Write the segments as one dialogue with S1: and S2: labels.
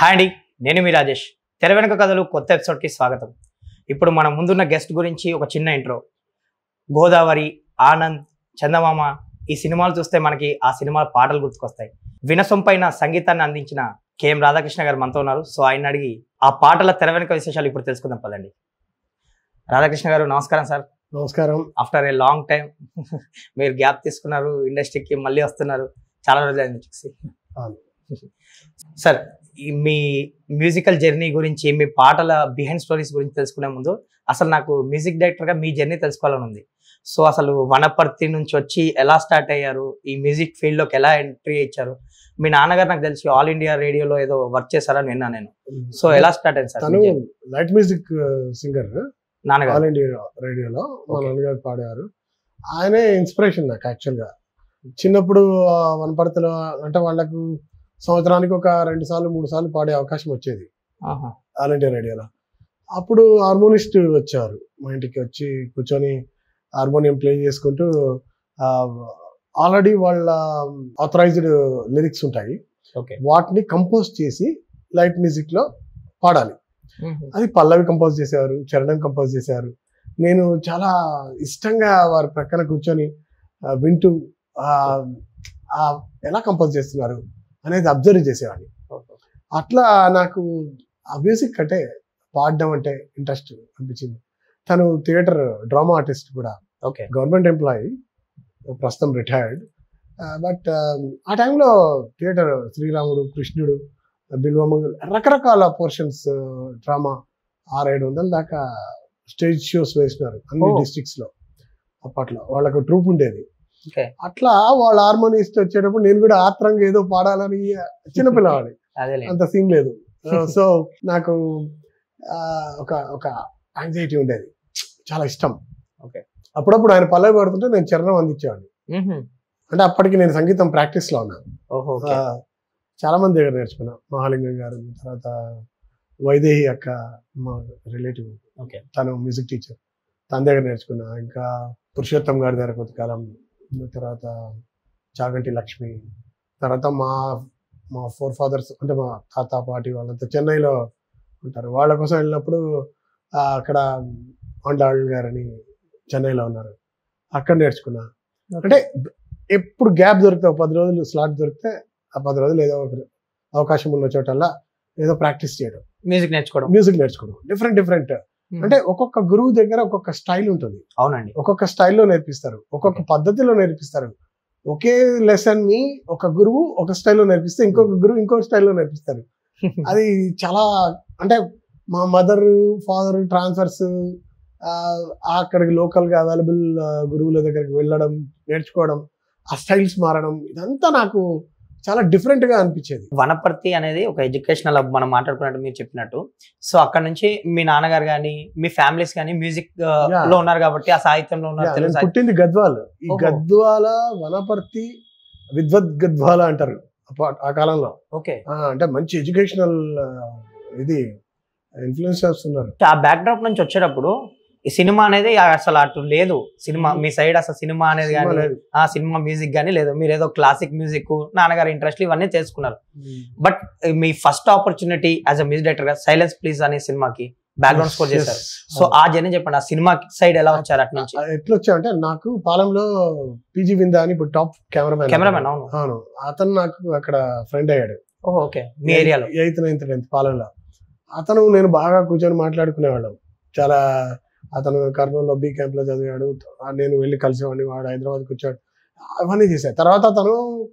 S1: Hi అండి నేను మీ రాజేష్ తెర వెనుక కథలు కొత్త ఎపిసోడ్కి స్వాగతం ఇప్పుడు మన ముందున్న గెస్ట్ గురించి ఒక చిన్న ఇంట్రో గోదావరి ఆనంద్ చందమామ ఈ సినిమాలు చూస్తే మనకి ఆ సినిమా పాటలు గుర్తుకొస్తాయి వినసొంపైన సంగీతాన్ని అందించిన కెఎం రాధాకృష్ణ గారు మనతో ఉన్నారు సో ఆయన అడిగి ఆ పాటల తెర వెనుక విశేషాలు ఇప్పుడు తెలుసుకుందాం పదండి రాధాకృష్ణ గారు నమస్కారం సార్
S2: నమస్కారం
S1: ఆఫ్టర్ ఏ లాంగ్ టైం మీరు గ్యాప్ తీసుకున్నారు ఇండస్ట్రీకి మళ్ళీ వస్తున్నారు చాలా రోజులు అయింది చూసి
S2: అవును.
S1: సార్ ఈ మీ మ్యూజికల్ జర్నీ గురించి మీ పాటల బిహైండ్ స్టోరీస్ గురించి తెలుసుకునే ముందు అసలు నాకు మ్యూజిక్ డైరెక్టర్గా మీ జర్నీ తెలుసుకోవాలని ఉంది సో అసలు వనపర్తి నుంచి వచ్చి ఎలా స్టార్ట్ అయ్యారు ఈ మ్యూజిక్ ఫీల్డ్లోకి ఎలా ఎంట్రీ ఇచ్చారు మీ నాన్నగారు నాకు తెలిసి ఆల్ ఇండియా రేడియోలో ఏదో వర్క్ చేశారని విన్నా నేను సో ఎలా స్టార్ట్ అయింది సార్
S2: తను
S1: మీ journey?
S2: లైట్ మ్యూజిక్ సింగర్
S1: నాన్నగారు
S2: ఆల్ ఇండియా రేడియోలో మా
S1: Okay.
S2: నాన్నగారు పాడారు ఆయనే ఇన్స్పిరేషన్ నాకు యాక్చువల్ గా చిన్నప్పుడు ఆ, వనపర్తిలో అంటే వాళ్ళకు సంవత్సరానికి ఒక రెండు సార్లు మూడు సార్లు పాడే అవకాశం వచ్చేది
S1: ఆహా.
S2: ఆల్ ఇండియా రేడియోలో అప్పుడు హార్మోనిస్ట్ వచ్చారు మా ఇంటికి వచ్చి కూర్చొని హార్మోనియం ప్లే చేసుకుంటూ ఆల్రెడీ వాళ్ళ ఆథరైజ్డ్ లిరిక్స్ ఉంటాయి
S1: ఓకే
S2: వాటిని కంపోజ్ చేసి లైట్ మ్యూజిక్ లో పాడాలి అది పల్లవి కంపోజ్ చేసేవారు చరణం కంపోజ్ చేసేవారు నేను చాలా ఇష్టంగా వారి ప్రక్కన కూర్చొని ఆ, వింటూ ఆ, ఆ, ఎలా కంపోజ్ చేస్తున్నారు అనేది అబ్జర్వ్ చేసేవాడిని అట్లా నాకు ఆ మ్యూజిక్ అంటే పాడడం అంటే ఇంట్రెస్ట్ అనిపించింది తను థియేటర్ డ్రామా ఆర్టిస్ట్ కూడా
S1: ఓకే
S2: గవర్నమెంట్ ఎంప్లాయీ ప్రస్తుతం రిటైర్డ్ బట్ ఆ టైంలో థియేటర్ శ్రీరాముడు కృష్ణుడు బిల్వమంగళ రకరకాల పోర్షన్స్ డ్రామా ఆరేడు వందల దాకా స్టేజ్ షోస్ వేసినారు అన్ని
S1: Oh.
S2: డిస్ట్రిక్ట్స్ లో అప్పట్లో వాళ్ళకు ట్రూప్ ఉండేది
S1: ఓకే
S2: అట్లా వాళ్ళ హార్మోనిస్ట్ వచ్చేటప్పుడు నేను కూడా ఆత్రంగా ఏదో పాడాలని చిన్నపిల్లవాడి
S1: అదేలే
S2: అంత సీన్ లేదు సో నాకు ఆ, ఒక ఒక యాంగ్జైటీ ఉండేది చాలా ఇష్టం
S1: Okay.
S2: అప్పుడప్పుడు ఆయన పల్లవి పడుతుంటే నేను చరణం అందించేవాడిని
S1: మ్మ్హ్మ్.
S2: అంటే అప్పటికి నేను సంగీతం ప్రాక్టీస్ లో ఉన్నాను
S1: ఓహో ఓకే
S2: ఆ, చాలా మంది దగ్గర నేర్చుకున్నా మహాలింగం గారు తర్వాత వైదేహి అక్క మా రిలేటివ్
S1: ఓకే
S2: తను మ్యూజిక్ టీచర్ తన దగ్గర నేర్చుకున్నా ఇంకా పురుషోత్తం గారి దగ్గర కొంతకాలం తర్వాత చాగంటి లక్ష్మి తర్వాత మా మా ఫోర్ ఫాదర్స్ అంటే మా తాత పాటి వాళ్ళంతా చెన్నైలో ఉంటారు వాళ్ళ కోసం వెళ్ళినప్పుడు ఆ, అక్కడ ఆండాళ్ గారని చెన్నైలో ఉన్నారు అక్కడ నేర్చుకున్నా అంటే ఎప్పుడు గ్యాప్ దొరికితే ఒక పది రోజులు స్లాట్ దొరికితే ఆ పది రోజులు ఏదో ఒక అవకాశం ఉన్న చోటల్లా ఏదో ప్రాక్టీస్ చేయడం
S1: మ్యూజిక్ నేర్చుకోవడం
S2: మ్యూజిక్ నేర్చుకోవడం డిఫరెంట్ డిఫరెంట్ అంటే ఒక్కొక్క గురువు దగ్గర ఒక్కొక్క స్టైల్ ఉంటుంది
S1: అవునండి
S2: ఒక్కొక్క స్టైల్లో నేర్పిస్తారు ఒక్కొక్క పద్ధతిలో నేర్పిస్తారు ఒకే లెసన్ ని ఒక గురువు ఒక స్టైల్లో నేర్పిస్తే ఇంకొక గురువు ఇంకొక స్టైల్లో నేర్పిస్తారు అది చాలా అంటే మా మదర్ ఫాదర్ ట్రాన్స్ఫర్స్ అక్కడికి లోకల్ గా అవైలబుల్ గురువుల దగ్గరికి వెళ్ళడం నేర్చుకోవడం ఆ స్టైల్స్ మారడం ఇదంతా నాకు చాలా డిఫరెంట్ గా అనిపించేది
S1: వనపర్తి అనేది ఒక ఎడ్యుకేషనల్ హబ్ మనం మాట్లాడుకున్నట్టు మీరు చెప్పినట్టు సో అక్కడ నుంచి మీ నాన్నగారు కానీ మీ ఫ్యామిలీస్ కానీ మ్యూజిక్
S2: Yeah.
S1: లో ఉన్నారు కాబట్టి ఆ సాహిత్యంలో ఉన్నారు
S2: Yeah,
S1: తెలుగు
S2: నేను
S1: సాహిత్యం
S2: పుట్టింది గద్వాల్ ఈ
S1: ఓహో.
S2: గద్వాల వనపర్తి విద్వత్ గద్వాల అంటారు అప్ప- ఆ కాలంలో
S1: ఓకే
S2: ఆ, అంటే మంచి ఎడ్యుకేషనల్ ఇది ఇన్ఫ్లుయెన్సర్స్ ఉన్నారు
S1: ఆ బ్యాక్ డ్రాప్ నుంచి వచ్చేటప్పుడు ఈ సినిమా అనేది అసలు అటు లేదు సినిమా మీ సైడ్ అసలు సినిమా అనేది
S2: సినిమా
S1: కానీ
S2: లేదు.
S1: ఆ సినిమా మ్యూజిక్ కానీ లేదు మీరు ఏదో క్లాసిక్ మ్యూజిక్ నాన్నగారి ఇంట్రెస్ట్ ఇవన్నీ తెలుసుకున్నారు బట్ మీ first opportunity as a music director గా సైలెన్స్ ప్లీజ్ అనే సినిమాకి బ్యాక్గ్రౌండ్ స్కోర్
S2: Yes,
S1: చేశారు
S2: yes.
S1: సో ఆ జర్నీ చెప్పండి ఆ సినిమా సైడ్ ఎలా వచ్చారు అటు నుంచి
S2: ఆ, ఎట్లా వచ్చాయంటే నాకు పాలెంలో పీజీ విందా అని ఇప్పుడు టాప్ కెమెరామెన్
S1: కెమెరామెన్ అవును
S2: అవును అతను నాకు అక్కడ ఫ్రెండ్ అయ్యాడు
S1: ఓహో ఓకే మీ ఏరియాలో
S2: ఎయిత్ నైన్త్ టెన్త్ పాలెంలో అతను నేను బాగా కూర్చొని మాట్లాడుకునేవాళ్ళం చాలా అతను కర్నూలులో బీ క్యాంప్ లో చదివాడు ఆ, నేను వెళ్ళి కలిసేవాడిని వాడు హైదరాబాద్కి వచ్చాడు అవన్నీ చేశాడు తర్వాత అతను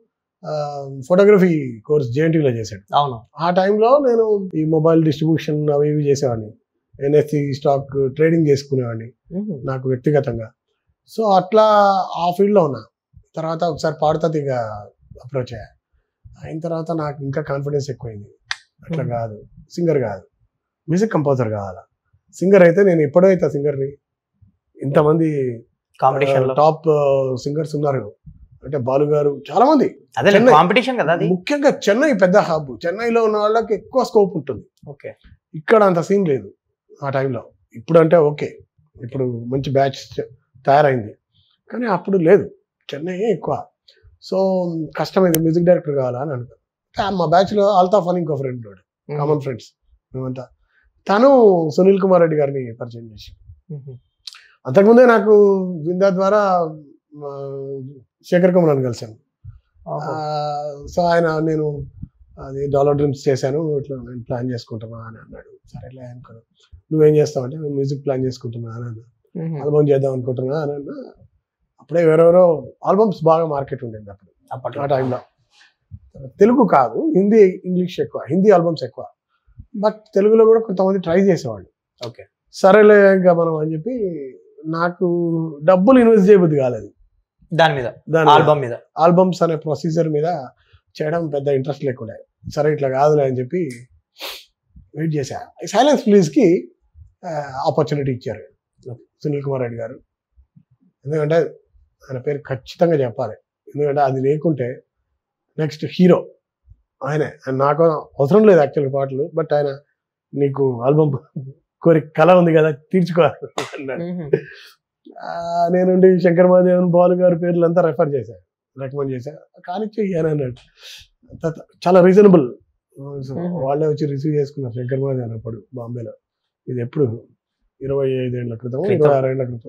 S2: ఫోటోగ్రఫీ కోర్స్ జేఎన్టీలో చేశాడు
S1: అవును
S2: ఆ టైంలో నేను ఈ మొబైల్ డిస్ట్రిబ్యూషన్ అవి ఇవి చేసేవాడిని ఎన్ఎస్సి స్టాక్ ట్రేడింగ్ చేసుకునేవాడిని నాకు వ్యక్తిగతంగా సో అట్లా ఆ ఫీల్డ్లో ఉన్నా తర్వాత ఒకసారి పాడుతా ఇక అప్రోచ్ అయ్యా అయిన తర్వాత నాకు ఇంకా కాన్ఫిడెన్స్ ఎక్కువైంది అట్లా
S1: Hmm.
S2: కాదు సింగర్ కాదు మ్యూజిక్ కంపోజర్ కావాలా సింగర్ అయితే నేను ఎప్పుడో అవుతా సింగర్ని ఇంతమంది
S1: కాంపిటీషన్ లో
S2: టాప్ సింగర్స్ ఉన్నారు అంటే బాలు గారు చాలా మంది
S1: అదే
S2: చెన్నై.
S1: కాంపిటీషన్ కదా అది
S2: ముఖ్యంగా చెన్నై పెద్ద హబ్ చెన్నైలో ఉన్న వాళ్ళకి ఎక్కువ స్కోప్ ఉంటుంది
S1: ఓకే
S2: ఇక్కడ అంత సీన్ లేదు ఆ టైంలో ఇప్పుడు అంటే ఓకే ఇప్పుడు మంచి బ్యాచ్ తయారైంది కానీ అప్పుడు లేదు చెన్నై ఎక్కువ సో కష్టమైంది మ్యూజిక్ డైరెక్టర్ కావాలా అని అనుకో మా బ్యాచ్లో అల్తాఫ్ అని ఇంకో ఫ్రెండ్ ఉన్నాడు కామన్ ఫ్రెండ్స్ మేమంతా తను సునీల్ కుమార్ రెడ్డి గారిని పరిచయం చేసి అంతకుముందే నాకు విందా ద్వారా ఆ, శేఖర్ కమలాన్ని కలిశాను సో ఆయన నేను అది డాలర్ డ్రీమ్స్ చేశాను ఇట్లా నేను ప్లాన్ చేసుకుంటున్నా అని అన్నాడు సరేలే అనుకున్నా నువ్వేం చేస్తావు అంటే నేను మ్యూజిక్ ప్లాన్ చేసుకుంటున్నా అని అన్నా ఆల్బమ్ చేద్దాం అనుకుంటున్నా అని అన్నా అప్పుడే వేరెవరో ఆల్బమ్స్ బాగా మార్కెట్ ఉండేది అప్పుడు
S1: అప్పట్లో
S2: ఆ టైంలో తెలుగు కాదు హిందీ ఇంగ్లీష్ ఎక్కువ హిందీ ఆల్బమ్స్ ఎక్కువ బట్ తెలుగులో కూడా కొంతమంది ట్రై చేసేవాళ్ళు
S1: ఓకే
S2: సరేలే ఇంకా మనం అని చెప్పి నాకు డబ్బులు ఇన్వెస్ట్ చేయబుద్ది కాలేదు
S1: దాని మీద
S2: దాని
S1: ఆల్బమ్ మీద
S2: ఆల్బమ్స్ అనే ప్రొసీజర్ మీద చేయడం పెద్ద ఇంట్రెస్ట్ లేకుండా సరే ఇట్లా కాదులే అని చెప్పి వెయిట్ చేశా సైలెన్స్ ప్లీజ్కి ఆపర్చునిటీ ఇచ్చారు సునీల్ కుమార్ రెడ్డి గారు ఎందుకంటే ఆయన పేరు ఖచ్చితంగా చెప్పాలి ఎందుకంటే అది లేకుంటే నెక్స్ట్ హీరో ఆయనే ఆయన నాకు అవసరం లేదు యాక్చువల్ పాటలు బట్ ఆయన నీకు ఆల్బమ్ కోరి కళ ఉంది కదా తీర్చుకోవాలి అన్నాడు ఆ, నేనుండి శంకర్ మహాదేవన్ బాలు గారి పేర్లు అంతా రెఫర్ చేశాను రికమెండ్ చేశా కానీ చెయ్యాను అన్నాడు తర్వాత చాలా రీజనబుల్ వాళ్ళే వచ్చి రిసీవ్ చేసుకున్నారు శంకర్ మహాదేవన్ అప్పుడు బాంబేలో ఇది ఎప్పుడు ఇరవై ఐదేళ్ల క్రితం
S1: క్రితం.
S2: ఇరవై ఆరేళ్ల క్రితం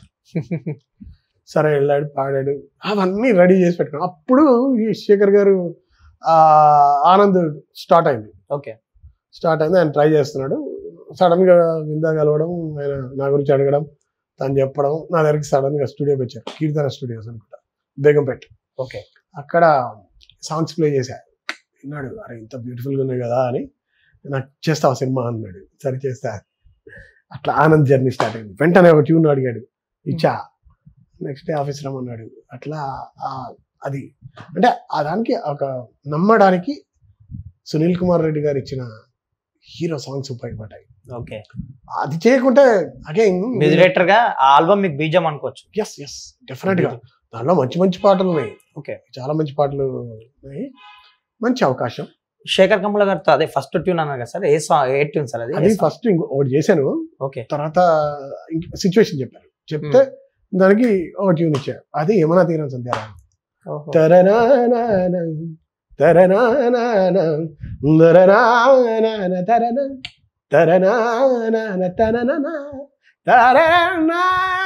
S2: సరే వెళ్ళాడు పాడాడు అవన్నీ రెడీ చేసి పెట్టుకున్నాను అప్పుడు ఈ శేఖర్ గారు ఆ, ఆనంద్ స్టార్ట్ అయింది
S1: ఓకే
S2: స్టార్ట్ అయింది ఆయన ట్రై చేస్తున్నాడు సడన్ గా విందా కలవడం ఆయన నా గురించి అడగడం తను చెప్పడం నా దగ్గరికి సడన్ గా స్టూడియోకి వచ్చారు కీర్తన స్టూడియోస్ అనుకుంటా బేగంపేట
S1: ఓకే
S2: అక్కడ సాంగ్స్ ప్లే చేశా విన్నాడు అరే ఇంత బ్యూటిఫుల్ గా ఉన్నాయి కదా అని నాకు చేస్తావా సినిమా అన్నాడు సరే చేస్తా అట్లా ఆనంద్ జర్నీ స్టార్ట్ అయింది వెంటనే ఒక ట్యూన్ అడిగాడు ఇచ్చా నెక్స్ట్ డే ఆఫీస్ రమ్మన్నాడు అట్లా ఆ, అది అంటే ఆ దానికి ఒక నమ్మడానికి సునీల్ కుమార్ రెడ్డి గారు ఇచ్చిన హీరో సాంగ్స్ ఉపయోగపడ్డాయి
S1: ఓకే
S2: అది చేయకుంటే అగైన్
S1: మ్యూజిక్ డైరెక్టర్ గా ఆ ఆల్బమ్ మీకు బీజం అనుకోవచ్చు
S2: ఎస్ ఎస్ డెఫినెట్ గా దానిలో మంచి మంచి పాటలు ఉన్నాయి
S1: ఓకే
S2: చాలా మంచి పాటలు ఉన్నాయి మంచి అవకాశం
S1: శేఖర్ కమ్ముల గారితో అదే ఫస్ట్ ట్యూన్ అన్నారు కదా సార్ ఏ సాంగ్ ఏ ట్యూన్ సార్ అది
S2: అది ఫస్ట్ ఇంకో ఒకటి చేశాను
S1: ఓకే
S2: తర్వాత సిచ్యువేషన్ చెప్పారు చెప్తే దానికి ఒక ట్యూన్ ఇచ్చారు అది యమునా తీరం సంధ్యారాయణ తరనానాన, తరనానాన, దరనానాన, తరన, తరనానాన, తననన, తరనా,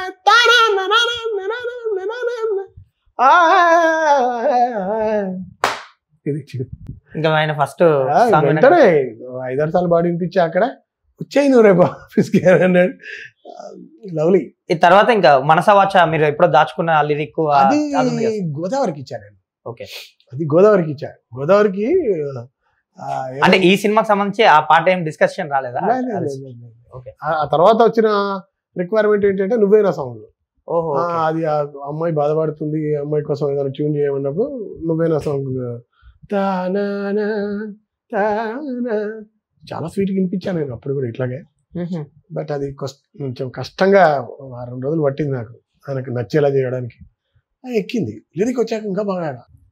S2: తనననననననననన. ఆ, ఇది చి-
S1: ఇంకా ఆయన ఫస్ట్
S2: ఆ,
S1: సాంగ్
S2: వెంటనే ఐదారు సార్లు బాడీ వినిపించి అక్కడ వచ్చేయి నువ్వు రేపు ఆఫీస్కి అన్నాడు లవ్లీ
S1: ఈ తర్వాత ఇంకా మనసవాచ మీరు ఎప్పుడో దాచుకున్న లిరిక్
S2: అది గోదావరికి ఇచ్చాను నేను
S1: ఓకే
S2: అది గోదావరికి ఇచ్చాను గోదావరికి ఆ, ఏమో-
S1: అంటే ఈ సినిమాకి సంబంధించి ఆ పాట ఏం డిస్కషన్ రాలేదా
S2: లే, లే, లే, లే, లే.
S1: ఓకే.
S2: ఆ ఆ తర్వాత వచ్చిన రిక్వైర్మెంట్ ఏంటంటే నువ్వేనా సాంగ్
S1: ఓహో
S2: ఆ, అది ఆ అమ్మాయి బాధపడుతుంది ఈ అమ్మాయి కోసం ఏదైనా ట్యూన్ చేయమన్నప్పుడు నువ్వేనా సాంగ్ తానా తానా చాలా స్వీట్ వినిపించాను నేను అప్పుడు కూడా ఇట్లాగే బట్ అది కస్- కొంచెం కష్టంగా వారం రోజులు పట్టింది నాకు ఆయనకు నచ్చేలా చేయడానికి అది ఎక్కింది లిరిక్ వచ్చాక ఇంకా బాగా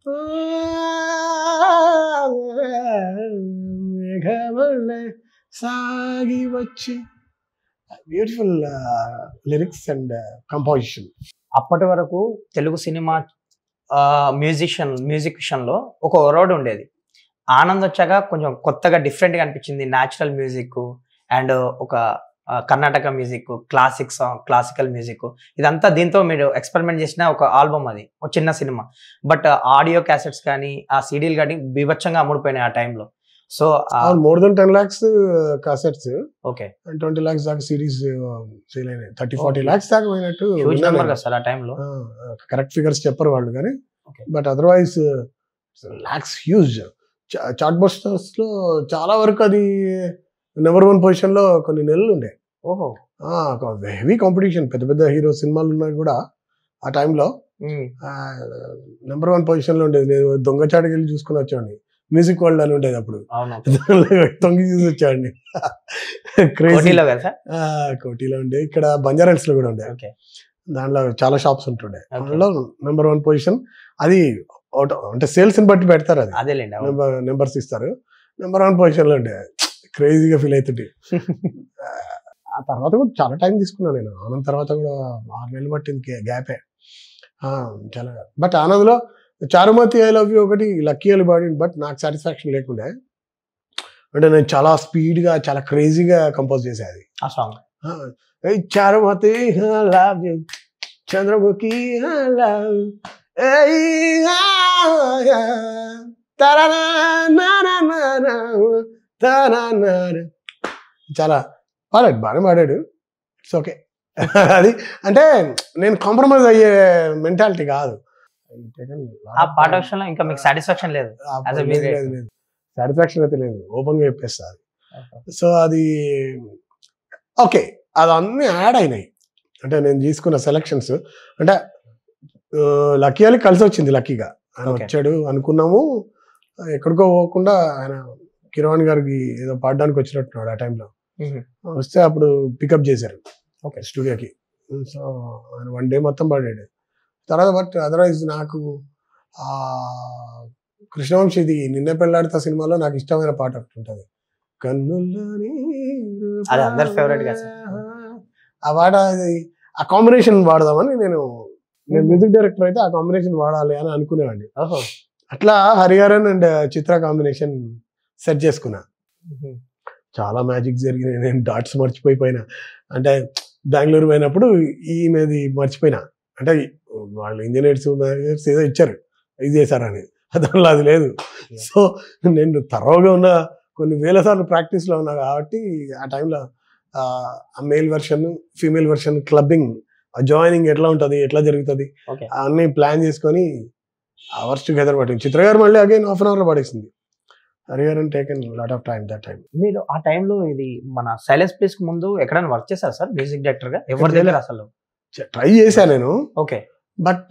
S2: మేఘమల్లె సాగి వచ్చి బ్యూటిఫుల్ లిరిక్స్ అండ్ కంపోజిషన్
S1: అప్పటి వరకు తెలుగు సినిమా మ్యూజిషియన్ మ్యూజిక్ విషయంలో ఒక ఒరోడ్ ఉండేది ఆనంద్ వచ్చాక కొంచెం కొత్తగా డిఫరెంట్గా అనిపించింది న్యాచురల్ మ్యూజిక్ అండ్ ఒక ఆ, Karnataka music classic song classical music ఇదంతా దీంతో మీరు ఎక్స్పెరిమెంట్ చేసిన ఒక ఆల్బమ్ అది ఒక చిన్న సినిమా బట్ ఆడియో క్యాసెట్స్ కానీ ఆ సీడీలు కానీ బీభత్సంగా అమ్ముడిపోయినాయి ఆ టైంలో so
S2: more than ten lakhs cassettes
S1: okay
S2: and twenty lakhs దాకా సిరీస్ సేల్ అయినాయి థర్టీ ఫార్టీ లాక్స్ దాకా పోయినట్టు
S1: హ్యూజ్
S2: విన్నాను
S1: నెంబర్
S2: నేను.
S1: కదా సార్ ఆ టైంలో
S2: కరెక్ట్ ఫిగర్స్ చెప్పరు వాళ్ళు కానీ
S1: Okay.
S2: But otherwise lakhs huge chartbusters లో చాలా వరకు అది నెంబర్ వన్ పొజిషన్ లో కొన్ని నెలలు ఉండే
S1: ఓహో
S2: హెవీ కాంపిటీషన్ పెద్ద పెద్ద హీరో సినిమాలు ఉన్నాయి కూడా ఆ టైంలో నెంబర్ వన్ పొజిషన్ లో ఉండేది నేను దొంగచాటుకి వెళ్ళి చూసుకుని వచ్చాడిని మ్యూజిక్ వరల్డ్ అని ఉండేది అప్పుడు
S1: అవును
S2: తొంగి చూసి వచ్చాడిని క్రేజీ
S1: కోటిలో కదా సార్
S2: కోటిలో ఉండే ఇక్కడ బంజారాల్స్ లో కూడా ఉండే
S1: ఓకే
S2: దాంట్లో చాలా షాప్స్ ఉంటుండే
S1: Okay.
S2: అందులో నెంబర్ వన్ పొజిషన్ అది అవుట్- అంటే సేల్స్ ని బట్టి పెడతారు అది
S1: అదేలేండి అవును.
S2: నెంబర్ నెంబర్స్ ఇస్తారు నెంబర్ వన్ పొజిషన్ లో ఉండే క్రేజీగా ఫీల్ అవుతుండే ఆ తర్వాత కూడా చాలా టైం తీసుకున్నాను నేను ఆనంద్ తర్వాత కూడా ఆరు నెలలు పట్టింది గ్యాపే చాలా బట్ ఆనంద్లో చారుమతి ఐ లవ్ యూ ఒకటి లక్కీ అలి బాడీ బట్ నాకు సాటిస్ఫాక్షన్ లేకుండే అంటే నేను చాలా స్పీడ్గా చాలా క్రేజీగా కంపోజ్ చేసేది
S1: ఆ song
S2: Charumathi love you Chandramukhi love చాలా పాడాడు బాగానే పాడాడు ఇట్స్ ఓకే అది అంటే నేను కాంప్రమైజ్ అయ్యే మెంటాలిటీ కాదు
S1: ఆ పాట విషయంలో ఇంకా మీకు సాటిస్ఫాక్షన్ లేదు As a music director.
S2: Satisfaction అయితే లేదు ఓపెన్ గా చెప్పేస్తా అది సో అది ఓకే అది అన్నీ యాడ్ అయినాయి అంటే నేను తీసుకున్న సెలక్షన్స్ అంటే లక్కీ అని కలిసి వచ్చింది లక్కీగా ఆయన
S1: Okay.
S2: వచ్చాడు అనుకున్నాము ఎక్కడికో పోకుండా ఆయన కిరణ్ గారికి ఏదో పాడడానికి వచ్చినట్టున్నాడు ఆ టైంలో
S1: Mhm.
S2: వస్తే అప్పుడు పికప్ చేశారు
S1: Okay.
S2: స్టూడియోకి సో ఆయన వన్ డే మొత్తం పాడాడు తర్వాత బట్ అదర్వైజ్ నాకు ఆ కృష్ణవంశీ ఇది నిన్నే పెళ్ళాడుతా సినిమాలో నాకు ఇష్టమైన పాట ఒకటి ఉంటుంది కన్నుల్లోని
S1: అది అందరి favourite కదా సార్.
S2: ఆ పాట అది ఆ కాంబినేషన్ వాడదామని నేను నేను మ్యూజిక్ డైరెక్టర్ అయితే ఆ కాంబినేషన్ వాడాలి అని అనుకునేవాడిని
S1: ఓహో
S2: అట్లా Hariharan and Chitra combination set చేసుకున్నా చాలా మ్యాజిక్ జరిగినాయి నేను డాట్స్ మర్చిపోయిపోయినా అంటే బెంగళూరు పోయినప్పుడు ఈమెది మర్చిపోయినా అంటే వాళ్ళు ఇంజనీర్స్ మేనేజర్స్ ఏదో ఇచ్చారు ఇది చేశారని దానిలో అది లేదు సో నేను తరోగా ఉన్న కొన్ని వేల సార్లు ప్రాక్టీస్లో ఉన్నా కాబట్టి ఆ టైంలో ఆ male version female version clubbing joining ఎట్లా ఉంటుంది ఎట్లా జరుగుతుంది
S1: ఓకే
S2: అన్ని ప్లాన్ చేసుకొని అవర్స్ టుగెదర్ పట్టింది చిత్ర గారు మళ్ళీ అగైన్ హాఫ్ అన్ అవర్లో పడేసింది Hariharan taken lot of time that time
S1: మీరు ఆ టైంలో ఇది మన సైలెన్స్ ప్లేస్ కి ముందు ఎక్కడైనా వర్క్ చేశారు సార్ మ్యూజిక్ డైరెక్టర్ గా ఎవరి దగ్గర అసలు
S2: ట్రై చేశాను నేను
S1: ఓకే
S2: బట్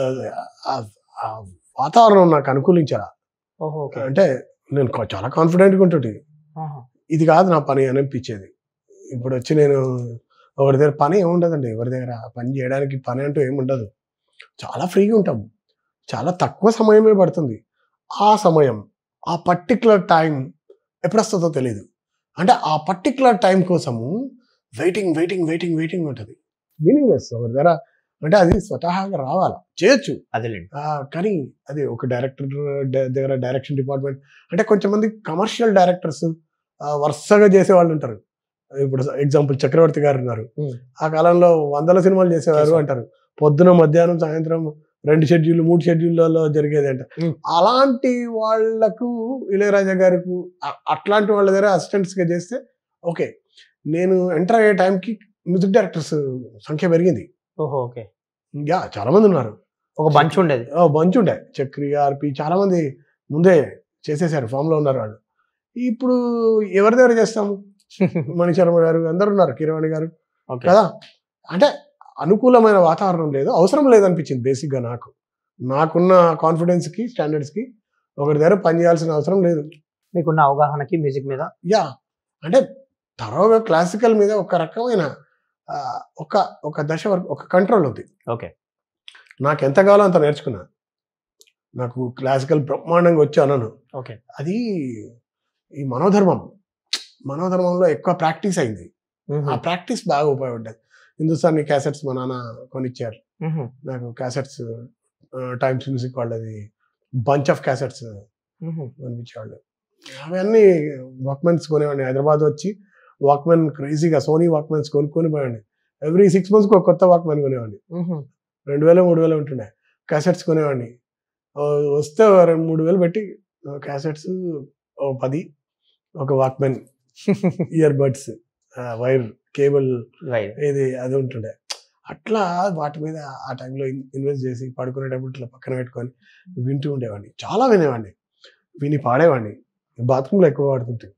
S2: ఆ వాతావరణం నాకు అనుకూలించారా
S1: ఓహో ఓకే
S2: అంటే నేను కొ- చాలా కాన్ఫిడెంట్గా ఉంటుంటే
S1: ఆహా.
S2: ఇది కాదు నా పని అని అనిపించేది ఇప్పుడు వచ్చి నేను ఒకరి దగ్గర పని ఏముండదండి ఎవరి దగ్గర పని చేయడానికి పని అంటూ ఏముండదు చాలా ఫ్రీగా ఉంటాం చాలా తక్కువ సమయమే పడుతుంది ఆ సమయం ఆ పర్టికులర్ టైం ఎప్పుడు వస్తుందో తెలియదు అంటే ఆ పర్టికులర్ టైం కోసము వెయిటింగ్ వెయిటింగ్ వెయిటింగ్ వెయిటింగ్ ఉంటుంది మీనింగ్లెస్ ఒకరి దగ్గర అంటే అది స్వతహాగా రావాలా చేయొచ్చు
S1: అదేలేండి
S2: ఆ, కానీ అది ఒక డైరెక్టర్ దగ్గర డైరెక్షన్ డిపార్ట్మెంట్ అంటే కొంచెం మంది కమర్షియల్ డైరెక్టర్స్ వరుసగా చేసే వాళ్ళు ఉంటారు ఇప్పుడు ఎగ్జాంపుల్ చక్రవర్తి గారు ఉన్నారు
S1: Hmm.
S2: ఆ కాలంలో వందల సినిమాలు చేసేవారు
S1: చేశారు.
S2: అంటారు పొద్దున మధ్యాహ్నం సాయంత్రం రెండు షెడ్యూల్ మూడు షెడ్యూల్లో జరిగేది అంట
S1: Hmm.
S2: అలాంటి వాళ్లకు ఇళయరాజా గారికి అ- అట్లాంటి వాళ్ళ దగ్గర అసిస్టెంట్స్ గా చేస్తే ఓకే నేను ఎంటర్ అయ్యే టైంకి మ్యూజిక్ డైరెక్టర్స్ సంఖ్య పెరిగింది
S1: ఓహో ఓకే
S2: యా చాలా మంది ఉన్నారు
S1: ఒక బంచ్ ఉండేది
S2: ఓ బంచ్ ఉండే చక్రి ఆర్పి చాలా మంది ముందే చేసేసారు ఫామ్ లో ఉన్నారు వాళ్ళు ఇప్పుడు ఎవరి దగ్గర చేస్తాము మణి శర్మ గారు అందరు ఉన్నారు కిరవాణి గారు
S1: ఓకే
S2: కదా అంటే అనుకూలమైన వాతావరణం లేదు అవసరం లేదనిపించింది బేసిక్ గా నాకు నాకున్న కాన్ఫిడెన్స్ కి స్టాండర్డ్స్ కి ఒకరి దగ్గర పని చేయాల్సిన అవసరం లేదు
S1: మీకున్న అవగాహనకి మ్యూజిక్ మీద
S2: యా అంటే తరోగా క్లాసికల్ మీద ఒక రకమైన ఆ, ఒక ఒక దశ వరకు ఒక కంట్రోల్ ఉంది
S1: ఓకే
S2: నాకు ఎంత కావాలో అంత నేర్చుకున్నా నాకు క్లాసికల్ బ్రహ్మాండంగా వచ్చి అనను
S1: ఓకే
S2: అది ఈ మనోధర్మం మనోధర్మంలో ఎక్కువ ప్రాక్టీస్ అయింది ఆ ప్రాక్టీస్ బాగా ఉపయోగపడ్డది హిందుస్థానీ క్యాసెట్స్ మా నాన్న కొనిచ్చారు నాకు క్యాసెట్స్ టైమ్స్ మ్యూజిక్ వాళ్ళది బంచ్ ఆఫ్ క్యాసెట్స్ కొనిపించేవాళ్ళు అవన్నీ వాక్మెన్స్ కొనేవాడిని హైదరాబాద్ వచ్చి వాక్మెన్ క్రేజీగా సోనీ వాక్మెన్స్ కొనుక్కొని పోయాడిని ఎవ్రీ సిక్స్ మంత్స్కి ఒక కొత్త వాక్మెన్ కొనేవాడిని రెండు వేలు మూడు వేలు ఉంటుండే క్యాసెట్స్ కొనేవాడిని ఓ వస్తే ఓ రెండు మూడు వేలు పెట్టి క్యాసెట్స్ ఓ పది ఒక walkman earbuds wire cable
S1: right
S2: ఇది అది ఉంటుండే అట్లా వాటి మీద ఆ టైంలో ఇన్వెస్ట్ చేసి పడుకునేటప్పుడు ఇట్లా పక్కన పెట్టుకొని వింటూ ఉండేవాడిని చాలా వినేవాడిని విని పాడేవాడిని బాత్రూంలో ఎక్కువ పాడుతుంటే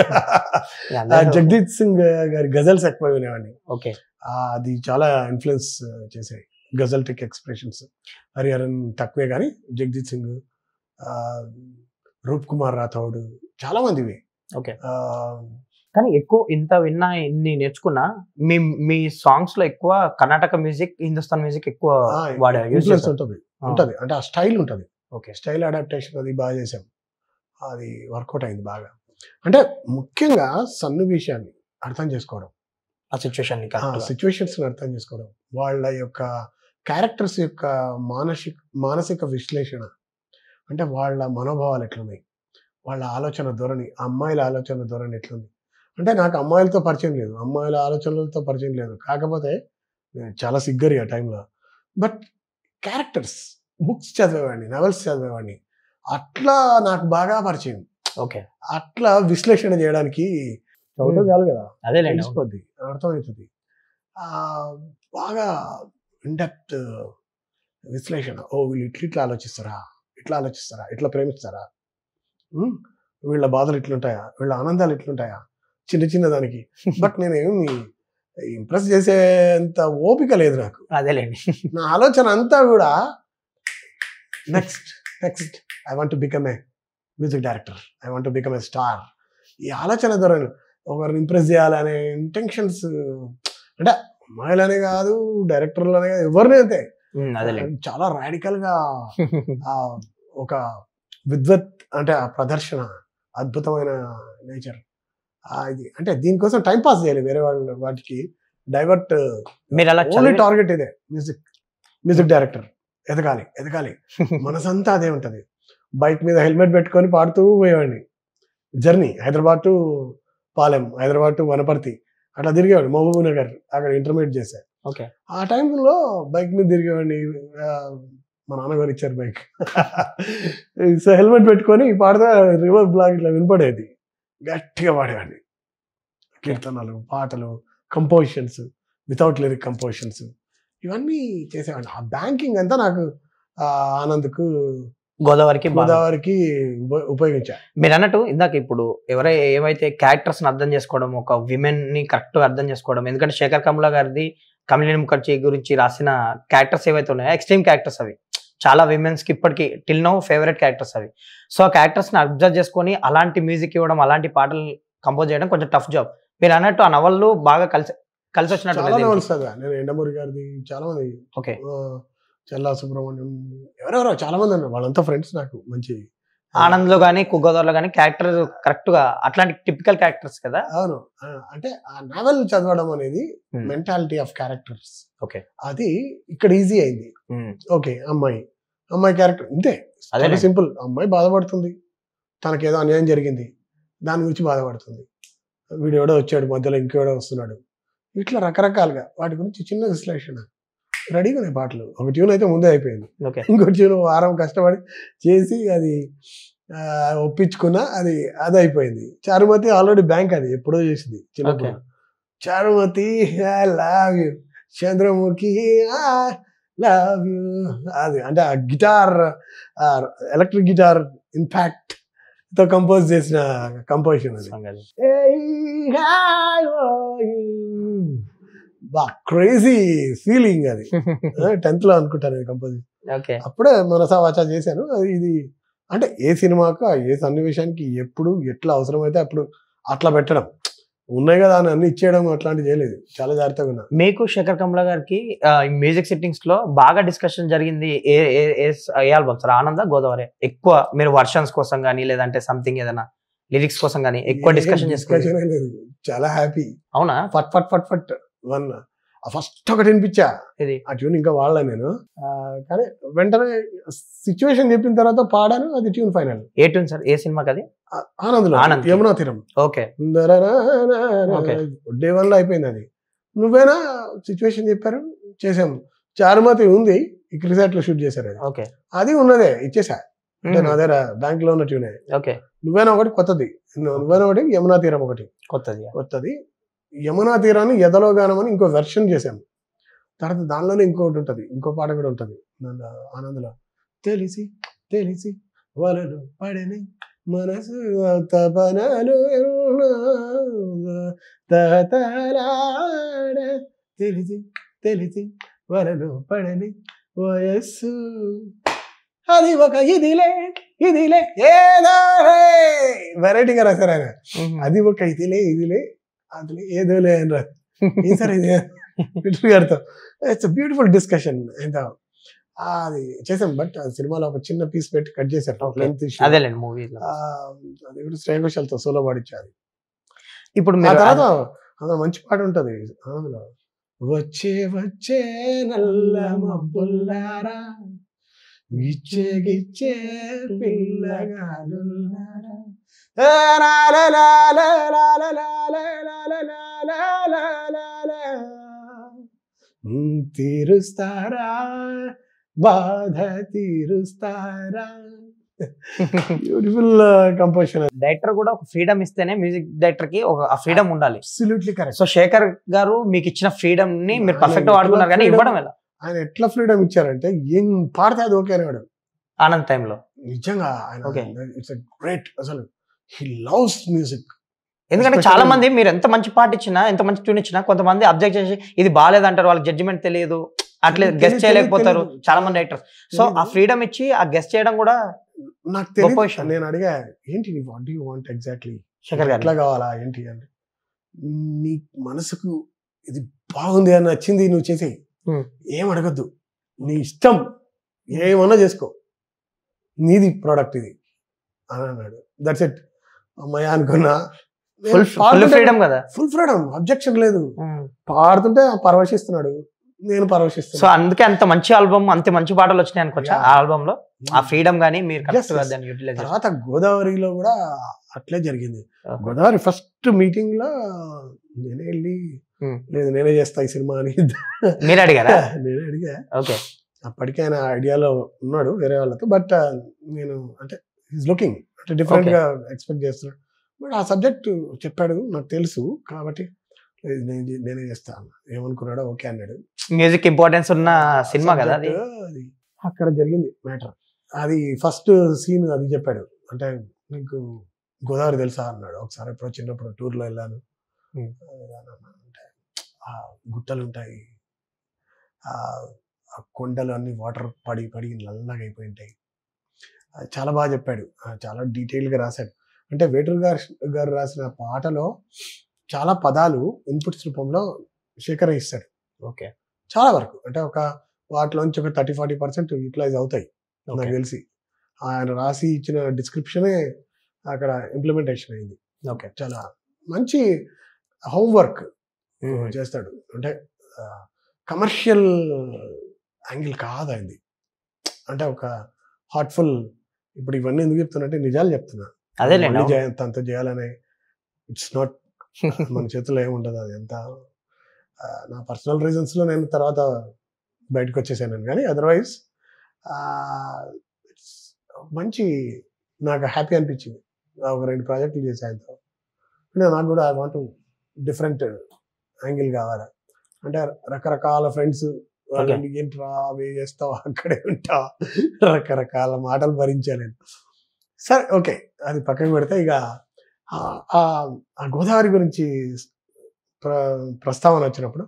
S2: ఆ జగదీత్ సింగ్ గారి గజల్స్ ఎక్కువ వినేవాడిని
S1: ఓకే
S2: ఆ, అది చాలా ఇన్ఫ్లుయెన్స్ చేసాయి గజల్టిక్ ఎక్స్ప్రెషన్స్ హరిహరన్ తక్కువే కానీ జగదీత్ సింగ్ ఆ, రూప్ కుమార్ రాథోడ్ చాలా మందివి
S1: ఓకే
S2: ఆ,
S1: కానీ ఎక్కువ ఇంత విన్నా ఇన్ని నేర్చుకున్నా మీ మీ సాంగ్స్ లో ఎక్కువ కర్ణాటక మ్యూజిక్ హిందుస్థాన్ మ్యూజిక్ ఎక్కువ
S2: ఆ,
S1: వాడే యూజ్
S2: influence
S1: చేస్తారు
S2: ఉంటుంది ఉంటది అంటే ఆ స్టైల్ ఉంటది
S1: ఓకే
S2: స్టైల్ అడాప్టేషన్ అది బాగా చేసాం అది వర్కౌట్ అయింది బాగా అంటే ముఖ్యంగా సన్నివేశాన్ని అర్థం చేసుకోవడం
S1: ఆ సిచ్యువేషన్ ని
S2: ఆ సిచ్యువేషన్స్ అర్థం చేసుకోవడం వాళ్ళ యొక్క క్యారెక్టర్స్ యొక్క మానసిక మానసిక విశ్లేషణ అంటే వాళ్ళ మనోభావాలు ఎట్లున్నాయి వాళ్ళ ఆలోచన ధోరణి ఆ అమ్మాయిల ఆలోచన ధోరణి ఎట్లుంది అంటే నాకు అమ్మాయిలతో పరిచయం లేదు అమ్మాయిల ఆలోచనలతో పరిచయం లేదు కాకపోతే నేను చాలా సిగ్గరి ఆ టైంలో బట్ క్యారెక్టర్స్ బుక్స్ చదివేవాడిని నవెల్స్ చదివేవాడిని అట్లా నాకు బాగా పరిచయం
S1: ఓకే
S2: అట్లా విశ్లేషణ చేయడానికి చదువుతా చాలు కదా
S1: అదేలేండి అవును.
S2: తెలిసిపోద్ది అర్థమవుతుంది ఆ, బాగా ఇండెప్త్ విశ్లేషణ ఓ వీళ్ళు ఇట్లా ఇట్లా ఆలోచిస్తారా ఇట్లా ఆలోచిస్తారా ఇట్లా ప్రేమిస్తారా ఉమ్, వీళ్ళ బాధలు ఇట్లుంటాయా వీళ్ళ ఆనందాలు ఇట్లుంటాయా చిన్న చిన్న దానికి బట్ నేనేమి ఇంప్రెస్ చేసేంత ఓపిక లేదు నాకు
S1: అదేలేండి
S2: నా ఆలోచన అంతా కూడా next next I want become a music director I want become a star ఈ ఆలోచన ద్వారా ఒకరిని ఇంప్రెస్ చేయాలనే ఇంటెన్షన్స్ అంటే అమ్మాయిలనే కాదు డైరెక్టర్లనే కాదు ఎవరిని అంతే
S1: ఉమ్, అదేలేండి
S2: చాలా రాడికల్ గా ఆ ఒక విద్వత్ అంటే ఆ ప్రదర్శన అద్భుతమైన నేచర్ ఇది అంటే దీనికోసం టైం పాస్ చేయాలి వేరే వాళ్ళ వాటికి డైవర్ట్
S1: మీరు అలా
S2: ఓన్లీ
S1: చదివి-
S2: టార్గెట్ ఇదే మ్యూజిక్ మ్యూజిక్ డైరెక్టర్ ఎదగాలి ఎదగాలి మనసంతా అదే ఉంటది బైక్ మీద హెల్మెట్ పెట్టుకొని పాడుతూ పోయేవాడిని journey Hyderabad to Palem Hyderabad to Wanaparthy అట్లా తిరిగేవాడిని మహబూబ్ నగర్ అక్కడ ఇంటర్మీడియట్ చేశా
S1: ఓకే
S2: ఆ టైంలో బైక్ మీద తిరిగేవాడిని ఆ, మా నాన్నగారు ఇచ్చారు బైక్ సో హెల్మెట్ పెట్టుకొని పాడితే రివర్ బ్లాక్ ఇట్లా వినపడేది గట్టిగా పాడేవాడిని కీర్తనలు పాటలు కంపోజిషన్స్ వితౌట్ లిరిక్ కంపోజిషన్స్ ఇవన్నీ చేసేవాడిని ఆ బ్యాంకింగ్ అంతా నాకు ఆ, ఆనంద్కు
S1: గోదావరికి బాగా
S2: గోదావరికి ఉప- ఉపయోగించా
S1: మీరు అన్నట్టు ఇందాక ఇప్పుడు ఎవరై ఏవైతే క్యారెక్టర్స్ అర్థం చేసుకోవడం ఒక విమెన్ ని కరెక్ట్ అర్థం చేసుకోవడం ఎందుకంటే శేఖర్ కమల గారిది కమలిని ముఖర్జీ గురించి రాసిన క్యారెక్టర్స్ ఏవైతే ఉన్నాయో ఎక్స్ట్రీమ్ క్యారెక్టర్స్ అవి చాలా విమెన్స్ కి ఇప్పటికి టిల్ నో ఫేవరెట్ క్యారెక్టర్స్ అవి సో ఆ క్యారెక్టర్స్ ని అబ్జర్వ్ చేసుకొని అలాంటి మ్యూజిక్ ఇవ్వడం అలాంటి పాటలు కంపోజ్ చేయడం కొంచెం టఫ్ జాబ్ మీరు అన్నట్టు ఆ నవళ్ళు బాగా కలిసి కలిసి
S2: చాలా
S1: వచ్చినట్టు
S2: నవల్స్ చదివా నేను ఎండమూరి గారిది చాలా మంది
S1: ఓకే
S2: ఆ, చెల్లా సుబ్రహ్మణ్యం ఎవరెవరో చాలా మంది అన్నారు వాళ్ళంతా ఫ్రెండ్స్ నాకు మంచి
S1: ఆనంద్ లో కానీ కుగ్గోదావరిలో కానీ క్యారెక్టర్ కరెక్ట్ గా అట్లాంటి టిపికల్ క్యారెక్టర్స్ కదా
S2: అవును ఆ, అంటే ఆ నావెల్ చదవడం అనేది
S1: Hmm.
S2: Mentality of characters
S1: okay
S2: అది ఇక్కడ ఈజీ అయింది ఓకే అమ్మాయి అమ్మాయి క్యారెక్టర్ ఇంతే
S1: అదేలే.
S2: సింపుల్ అమ్మాయి బాధపడుతుంది తనకేదో అన్యాయం జరిగింది దాని గురించి బాధపడుతుంది వీడు ఎవడో వచ్చాడు మధ్యలో ఇంకెవడో వస్తున్నాడు ఇట్లా రకరకాలుగా వాటి గురించి చిన్న విశ్లేషణ రెడీగా ఉన్నాయి పాటలు ఒక ట్యూన్ అయితే ముందే అయిపోయింది
S1: ఓకే
S2: ఇంకో ట్యూన్ వారం కష్టపడి చేసి అది ఆ, ఒప్పించుకున్నా అది అది అయిపోయింది చారుమతి ఆల్రెడీ బ్యాంక్ అది ఎప్పుడో చేసింది చిన్నప్పుడు
S1: Okay.
S2: Charumathi I love you Chandramukhi I love you అది అంటే ఆ గిటార్ ఎలక్ట్రిక్ గిటార్ ఇంపాక్ట్ తో కంపోజ్ చేసిన కంపోజిషన్ అది
S1: సంగతి.
S2: బా క్రేజీ ఫీలింగ్ అది టెన్త్ లో అనుకుంటాను కంపోజిషన్
S1: ఓకే
S2: అప్పుడే మనసా వాచా చేశాను అది ఇది అంటే ఏ సినిమాకు ఆ ఏ సన్నివేశానికి ఎప్పుడు ఎట్లా అవసరమైతే అప్పుడు అట్లా పెట్టడం ఉన్నాయి కదా అని అన్ని ఇచ్చేయడం అట్లాంటివి చేయలేదు చాలా జాగ్రత్తగా ఉన్నా
S1: మీకు శేఖర్ కమల గారికి మ్యూజిక్ సెట్టింగ్స్ లో బాగా డిస్కషన్ జరిగింది ఏ ఏ ఏ ఆల్బమ్ సార్ ఆనంద గోదావరి ఎక్కువ మీరు వర్షన్స్ కోసం కానీ లేదంటే సంథింగ్ ఏదైనా లిరిక్స్ కోసం కానీ ఎక్కువ డిస్కషన్ చేసుకోండి
S2: డిస్కషన్ లేదు చాలా హ్యాపీ
S1: అవునా
S2: ఫట్ ఫట్ ఫట్ ఫట్ వన్ ఫస్ట్ ఒకటి వినిపించా
S1: ఇది
S2: ఆ ట్యూన్ ఇంకా వాడలే నేను ఆ, కానీ వెంటనే సిచ్యువేషన్ చెప్పిన తర్వాత పాడాను అది ట్యూన్ ఫైనల్
S1: ఏ ట్యూన్ సార్ ఏ సినిమాకి అది
S2: ఆనంద్
S1: ఆనంద్.
S2: యమునా తీరం
S1: ఓకే Okay.
S2: డే వన్ లో అయిపోయింది అది నువ్వేనా సిచ్యువేషన్ చెప్పారు చేసాము చారుమతి ఉంది ఈ క్రిసాట్ లో షూట్ చేశారు అది
S1: ఓకే
S2: అది ఉన్నదే ఇచ్చేసా అంటే నా దగ్గర బ్యాంక్ లో ఉన్న ట్యూనే
S1: ఓకే
S2: నువ్వేనా ఒకటి కొత్తది నువ్వేనా ఒకటి యమునా తీరం ఒకటి
S1: కొత్తది
S2: కొత్తది యమునా తీరాన్ని ఎదలో గానం అని ఇంకో వెర్షన్ చేశాము తర్వాత దానిలోనే ఇంకోటి ఉంటుంది ఇంకో పాట కూడా ఉంటుంది దానిలో ఆనందలో తెలిసి తెలిసి వలలు పడని మనసు తపనలు ఎన్నో తతలాడ తెలిసి తెలిసి వలలు పడని వయస్సు అది ఒక ఇదిలే ఇదిలే ఏదో వెరైటీగా రాశారు ఆయన అది ఒక ఇదిలే ఇదిలే అదిలే ఏదోలే అని రాదు ఏం సార్ ఇది పిట్రి గారితో ఇట్స్ బ్యూటిఫుల్ డిస్కషన్ ఎంత అది చేసాం బట్ ఆ సినిమాలో ఒక చిన్న పీస్ పెట్టి కట్ చేశారు
S1: Okay.
S2: లెంత్
S1: అదేలేండి మూవీ
S2: అది కూడా శ్రేయ ఘోషాల్తో సోలో పాడించారు
S1: ఇప్పుడు
S2: ఆ
S1: మీరు
S2: తర్వాత అందులో మంచి పాట ఉంటది అందులో వచ్చే వచ్చే నల్ల మబ్బుల్లారా గిచ్చే గిచ్చే పిల్లగాలుల్లారా ఏ లా లా లా లా లా లా లా లా లా లా లా లా లా లా లా. ఉమ్, తీరుస్తారా బాధ తీరుస్తారా బ్యూటిఫుల్ కంపోజిషన్
S1: డైరెక్టర్ కూడా ఒక ఫ్రీడమ్ ఇస్తేనే మ్యూజిక్ డైరెక్టర్ కి ఒక ఫ్రీడమ్ ఉండాలి
S2: అబ్సల్యూట్లీ కరెక్ట్
S1: సో శేఖర్ గారు మీకు ఇచ్చిన ఫ్రీడమ్ ని మీరు
S2: ఆయన
S1: పర్ఫెక్ట్ గా వాడుకున్నారు కానీ
S2: freedom-
S1: ఇవ్వడం ఎలా
S2: ఆయన ఎట్లా ఫ్రీడమ్ ఇచ్చారంటే ఏం పాడితే అది ఓకే అనేవాడు
S1: ఆనంద్ టైంలో
S2: నిజంగా ఆయన
S1: Okay.
S2: ఇట్స్ గ్రేట్ అసలు హీ లవ్స్ మ్యూజిక్
S1: ఎందుకంటే
S2: Especially-
S1: చాలా మంది మీరు ఎంత మంచి పాట ఇచ్చినా ఎంత మంచి ట్యూన్ ఇచ్చినా కొంతమంది అబ్జెక్ట్ చేసి ఇది బాగాలేదంటారు వాళ్ళకి జడ్జిమెంట్ తెలియదు అట్లే
S2: తెలీదు,
S1: గెస్ట్ చేయలేకపోతారు
S2: తెలీదు.
S1: చాలా మంది డైరెక్టర్స్ సో ఆ
S2: తెలీదు.
S1: ఫ్రీడమ్ ఇచ్చి ఆ గెస్ట్ చేయడం కూడా
S2: నాకు
S1: గొప్ప
S2: తెలియదు
S1: విషయం.
S2: నేను అడిగా ఏంటి నీ what you want exactly
S1: Shekhar
S2: ఎట్లా
S1: గారు
S2: కావాలా ఏంటి అంటే నీ మనసుకు ఇది బాగుంది అని నచ్చింది నువ్వు చేసేయి
S1: Hmm.
S2: ఏం అడగద్దు నీ ఇష్టం ఏమన్నా చేసుకో నీది ప్రోడక్ట్ ఇది అని అన్నాడు దట్స్ ఇట్ అమ్మాయి అనుకున్నా
S1: ఫుల్ ఫుల్ ఫ్రీడమ్ కదా
S2: ఫుల్ ఫ్రీడమ్ అబ్జెక్షన్ లేదు
S1: ఉమ్.
S2: పాడుతుంటే పరవశిస్తున్నాడు నేను
S1: సో
S2: పరవశిస్తున్నా
S1: అందుకే అంత మంచి ఆల్బమ్ అంత మంచి పాటలు వచ్చినాయి అనుకోవచ్చా
S2: Yeah.
S1: ఆ ఆల్బమ్ లో ఆ ఫ్రీడమ్ గానీ మీరు కరెక్ట్ గా
S2: yes.
S1: దాన్ని యూటిలైజ్
S2: తర్వాత గోదావరిలో కూడా అట్లే జరిగింది
S1: Okay.
S2: గోదావరి ఫస్ట్ మీటింగ్ లో నేనే వెళ్ళి
S1: Hmm.
S2: లేదు నేనే చేస్తా ఈ సినిమా అని
S1: మీరు అడిగారా
S2: నేనే అడిగా
S1: ఓకే
S2: అప్పటికే ఆయన ఐడియాలో ఉన్నాడు వేరే వాళ్ళతో బట్ నేను అంటే ఈజ్ లుకింగ్ అంటే డిఫరెంట్ గా ఎక్స్పెక్ట్ చేస్తున్నాడు బట్ ఆ సబ్జెక్ట్ చెప్పాడు నాకు తెలుసు కాబట్టి లేదు, నేను చే- నేనే చేస్తాను ఏమనుకున్నాడో ఓకే అన్నాడు
S1: మ్యూజిక్ ఇంపార్టెన్స్ ఉన్న సినిమా కదా అది
S2: Subject అది అక్కడ జరిగింది మ్యాటర్ అది ఫస్ట్ సీన్ అది చెప్పాడు అంటే నీకు గోదావరి తెలుసా అన్నాడు ఒకసారి ఎప్పుడో చిన్నప్పుడు టూర్లో వెళ్ళాను
S1: Hmm.
S2: అంటే ఆ గుట్టలు ఉంటాయి ఆ ఆ కొండలు అన్ని వాటర్ పడి పడి నల్లగా అయిపోయి ఉంటాయి అది చాలా బాగా చెప్పాడు ఆ, చాలా డీటెయిల్గా రాశాడు అంటే వేటూరు గారు గారు రాసిన పాటలో చాలా పదాలు ఇన్పుట్స్ రూపంలో సేకరిస్తాడు
S1: ఓకే
S2: చాలా వరకు అంటే ఒక వాటిలోంచి ఒక థర్టీ ఫార్టీ పర్సెంట్ యూటిలైజ్ అవుతాయి నాకు
S1: ఓకే
S2: తెలిసి ఆయన రాసి ఇచ్చిన డిస్క్రిప్షనే అక్కడ ఇంప్లిమెంటేషన్ అయింది
S1: ఓకే
S2: చాలా మంచి హోంవర్క్ చేస్తాడు అంటే కమర్షియల్ యాంగిల్ కాదు అయింది అంటే ఒక హార్ట్ఫుల్ ఇప్పుడు ఇవన్నీ ఎందుకు చెప్తున్నా అంటే నిజాలు చెప్తున్నా
S1: అదేలేండి
S2: మళ్ళీ
S1: అవును.
S2: చేయ- తనతో చేయాలనే ఇట్స్ నాట్ మన చేతిలో ఏముండదు అది ఎంత ఆ, నా పర్సనల్ రీజన్స్ లో నేను తర్వాత బయటకు వచ్చేసాను కానీ అదర్వైజ్ మంచి నాకు హ్యాపీ అనిపించింది ఆ ఒక రెండు ప్రాజెక్టులు చేసే ఆయనతో అంటే నాకు కూడా ఐ వాంట్ డిఫరెంట్ యాంగిల్ కావాలి అంటే రకరకాల ఫ్రెండ్స్
S1: Okay.
S2: ఏంట్రా అవి చేస్తావు అక్కడే ఉంటావు రకరకాల మాటలు భరించాను నేను సరే ఓకే అది పక్కన పెడితే ఇక ఆ- ఆ ఆ గోదావరి గురించి ప్ర ప్రస్తావన వచ్చినప్పుడు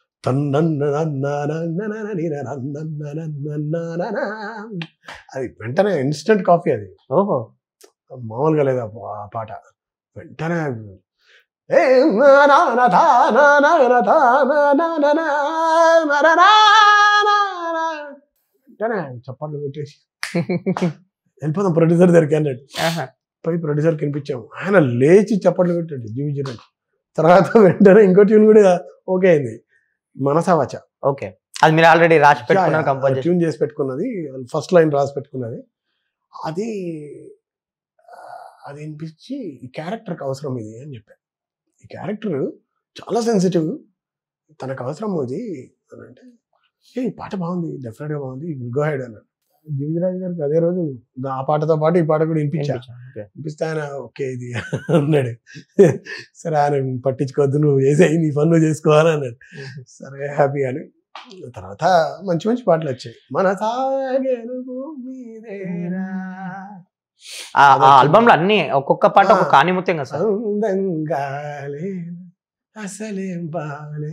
S2: అది వెంటనే ఇన్స్టెంట్ కాఫీ అది
S1: ఓహో
S2: మామూలుగా లేదు ఆ పా- ఆ పాట వెంటనే ఏ నా నా నా ధా నా నా నా ధా నా నా నా నా నా నా నా నా నా. వెంటనే చప్పట్లు పెట్టేసి వెళ్ళిపోదాం ప్రొడ్యూసర్ దగ్గరికి అన్నాడు
S1: ఆహా.
S2: పోయి ప్రొడ్యూసర్ కనిపించాము ఆయన లేచి చప్పట్లు పెట్టాడు జీవించిన తర్వాత వెంటనే ఇంకో ట్యూన్ కూడా ఓకే అయింది మనసావచ
S1: ఓకే అది మీరు ఆల్రెడీ రాసి పెట్టుకున్నారు కంపోజ్ చేసి
S2: ట్యూన్ చేసి పెట్టుకున్నది ఫస్ట్ లైన్ రాసి పెట్టుకున్నది అది ఆ, అది వినిపించి ఈ క్యారెక్టర్కి అవసరం ఇది అని చెప్పాను ఈ క్యారెక్టర్ చాలా సెన్సిటివ్ తనకు అవసరం ఇది అని అంటే ఏ ఈ పాట బాగుంది డెఫినెట్గా బాగుంది విల్ గో హెడ్ అన్నాడు జీవిరాజు గారికి అదే రోజు ఆ పాటతో పాటు ఈ పాట కూడా వినిపించా
S1: ఓకే.
S2: అనిపిస్తే ఆయన ఓకే ఇది అన్నాడు సరే ఆయన పట్టించుకోవద్దు నువ్వు వేసేయి నీ పని నువ్వు చేసుకోవాలి అన్నాడు సరే హ్యాపీ అని తర్వాత మంచి మంచి పాటలు వచ్చాయి మన సాగేను భూమిదేరా.
S1: ఆ ఆల్బమ్ లో అన్ని ఒక్కొక్క పాట ఒక కానిముత్యం కదా సార్
S2: అందంగా లేను, అసలేం బాలే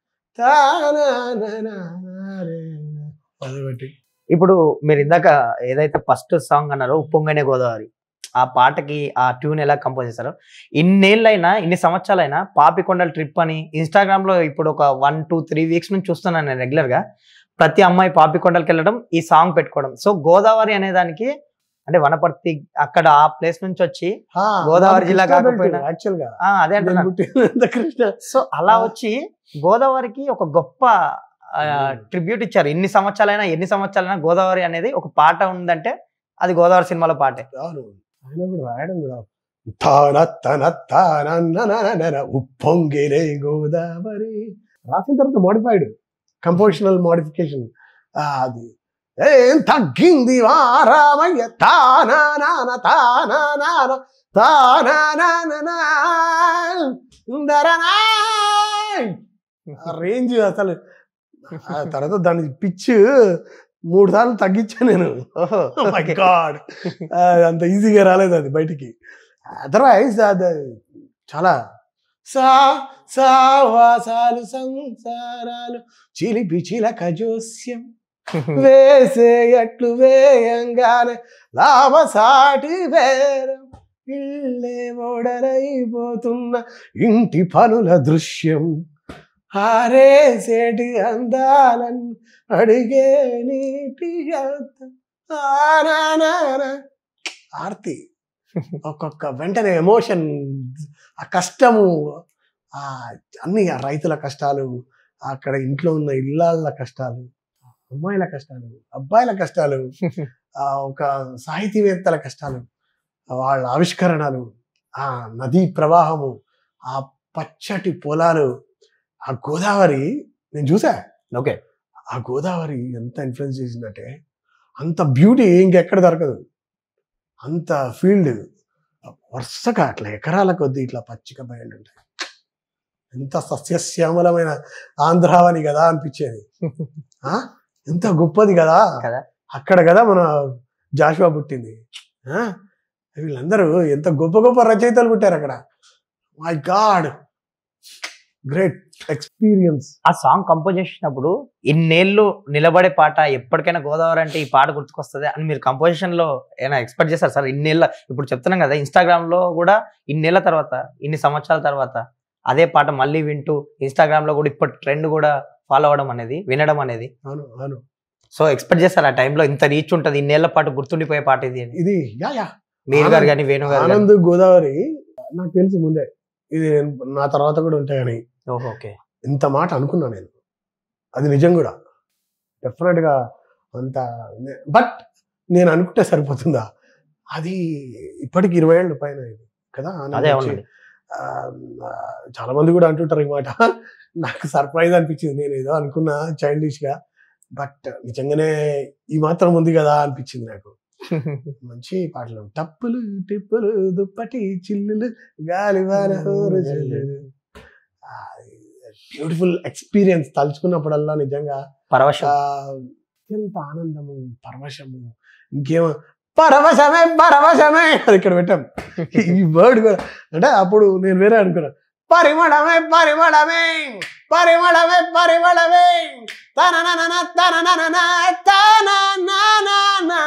S2: తానానానారే. అదొకటి
S1: ఇప్పుడు మీరు ఇందాక ఏదైతే ఫస్ట్ సాంగ్ అన్నారో ఉప్పొంగనే గోదావరి ఆ పాటకి ఆ ట్యూన్ ఎలా కంపోజ్ చేశారో ఇన్నేళ్ళైనా ఇన్ని సంవత్సరాలైనా పాపికొండల ట్రిప్ అని ఇన్స్టాగ్రామ్ లో ఇప్పుడు ఒక వన్ టూ త్రీ వీక్స్ నుంచి చూస్తున్నాను నేను రెగ్యులర్ గా ప్రతి అమ్మాయి పాపికొండలకి వెళ్ళడం ఈ సాంగ్ పెట్టుకోవడం సో గోదావరి అనే దానికి అంటే వనపర్తి అక్కడ ఆ ప్లేస్ నుంచి వచ్చి
S2: ఆ,
S1: గోదావరి జిల్లా
S2: కృష్ణా belt
S1: కాకపోయినా.
S2: actual గా
S1: ఆ, అదే
S2: నేను
S1: అంటున్నా
S2: పుట్టినంత కృష్ణ
S1: సో అలా
S2: ఆ.
S1: వచ్చి గోదావరికి ఒక గొప్ప
S2: Hmm.
S1: ట్రిబ్యూట్ ఇచ్చారు ఎన్ని సంవత్సరాలైనా ఎన్ని సంవత్సరాలైనా గోదావరి అనేది ఒక పాట ఉందంటే అది గోదావరి సినిమాలో పాటే
S2: అవును ఆయన కూడా రాయడం కూడా తాన తన తాన ననననన ఉప్పొంగిరే గోదావరి రాసిన తర్వాత మోడిఫైడ్ కంపోజిషనల్ మోడిఫికేషన్ అది ఏం తగ్గింది వారామయ్య తానా నాన తానా నాన తానా నాన రేంజ్ అసలు ఆ తర్వాత దాని పిచ్ మూడు సార్లు తగ్గించాను నేను
S1: ఓహో
S2: మై గాడ్ అంత ఈజీగా రాలేదు అది బయటికి అదర్వైజ్ అది చాలా సా సావాసాలు సంసారాలు చిలిపి చిలక జోస్యం వేసేయట్లు వేయంగానే లాభసాటి వేరం ఇళ్ళే ఓడరైపోతున్న ఇంటి పనుల దృశ్యం ఆరేసేటి అందాలను అడిగే నీటి ఆర్తి ఒక్కొక్క వెంటనే ఎమోషన్ ఆ కష్టము ఆ అన్ని ఆ రైతుల కష్టాలు అక్కడ ఇంట్లో ఉన్న ఇళ్ళ కష్టాలు అమ్మాయిల కష్టాలు అబ్బాయిల కష్టాలు ఆ ఒక సాహితీవేత్తల కష్టాలు వాళ్ళ ఆవిష్కరణలు ఆ నదీ ప్రవాహము ఆ పచ్చటి పొలాలు ఆ గోదావరి నేను చూసా
S1: ఓకే
S2: ఆ గోదావరి ఎంత ఇన్ఫ్లుయెన్స్ చేసిందంటే అంత బ్యూటీ ఇంకెక్కడ దొరకదు అంత ఫీల్డ్ వరుసగా అట్లా ఎకరాల కొద్దీ ఇట్లా పచ్చిక బయలు ఉంటాయి ఎంత సస్యశ్యామలమైన ఆంధ్రావని కదా అనిపించేది ఆ? ఎంత గొప్పది కదా
S1: కదా.
S2: అక్కడ కదా మన జాషువా పుట్టింది ఆ? వీళ్ళందరూ ఎంత గొప్ప గొప్ప రచయితలు పుట్టారు అక్కడ మై గాడ్ గ్రేట్ ఎక్స్పీరియన్స్
S1: ఆ సాంగ్ కంపోజ్ చేసినప్పుడు ఇన్నేళ్ళు నిలబడే పాట ఎప్పటికైనా గోదావరి అంటే ఈ పాట గుర్తుకొస్తుంది అని మీరు కంపోజిషన్ లో ఏమైనా ఎక్స్పెక్ట్ చేస్తారు సార్ ఇన్నేళ్ళ ఇప్పుడు చెప్తున్నాం కదా ఇన్స్టాగ్రామ్ లో కూడా ఇన్నేళ్ల తర్వాత ఇన్ని సంవత్సరాల తర్వాత అదే పాట మళ్ళీ వింటూ ఇన్స్టాగ్రామ్ లో కూడా ఇప్పటి ట్రెండ్ కూడా ఫాలో అవడం అనేది వినడం అనేది
S2: అవును అవును
S1: సో ఎక్స్పెక్ట్ చేస్తారు ఆ టైంలో ఇంత రీచ్ ఉంటుంది ఇన్నేళ్ల పాటు గుర్తుండిపోయే పాట ఇది అని
S2: ఇది యా యా
S1: మీరు గారు
S2: ఆనంద్-
S1: కానీ వేణు గారు కానీ
S2: ఆనంద్ గోదావరి నాకు తెలుసు ముందే ఇది నా తర్వాత కూడా ఉంటాయని
S1: ఓహో ఓకే
S2: ఇంత మాట అనుకున్నా నేను అది నిజం కూడా డెఫినెట్ గా అంత బట్ నేను అనుకుంటే సరిపోతుందా అది ఇప్పటికి ఇరవై ఏళ్ళు పైన ఇది కదా ఆనంద్
S1: అదే
S2: వచ్చి,
S1: అవునండి
S2: ఆ, చాలా మంది కూడా అంటుంటారు ఈ మాట నాకు సర్ప్రైజ్ అనిపించింది నేను ఏదో అనుకున్నా చైల్డిష్ గా బట్ నిజంగానే ఈ మాత్రం ఉంది కదా అనిపించింది నాకు మంచి పాటలు టప్పులు టిప్పులు దుప్పటి చిల్లులు గాలివాన బ్యూటిఫుల్ ఎక్స్పీరియన్స్ తలుచుకున్నప్పుడల్లా నిజంగా
S1: పరవశం
S2: ఆ, ఎంత ఆనందము పరవశము ఇంకేమో పరవశమే పరవశమే అది ఇక్కడ పెట్టాం ఈ వర్డ్ కూడా అంటే అప్పుడు నేను వేరే అనుకున్నా పరిమళమే పరిమళమే పరిమళమే పరిమళమే తనననన తనననన తనననన.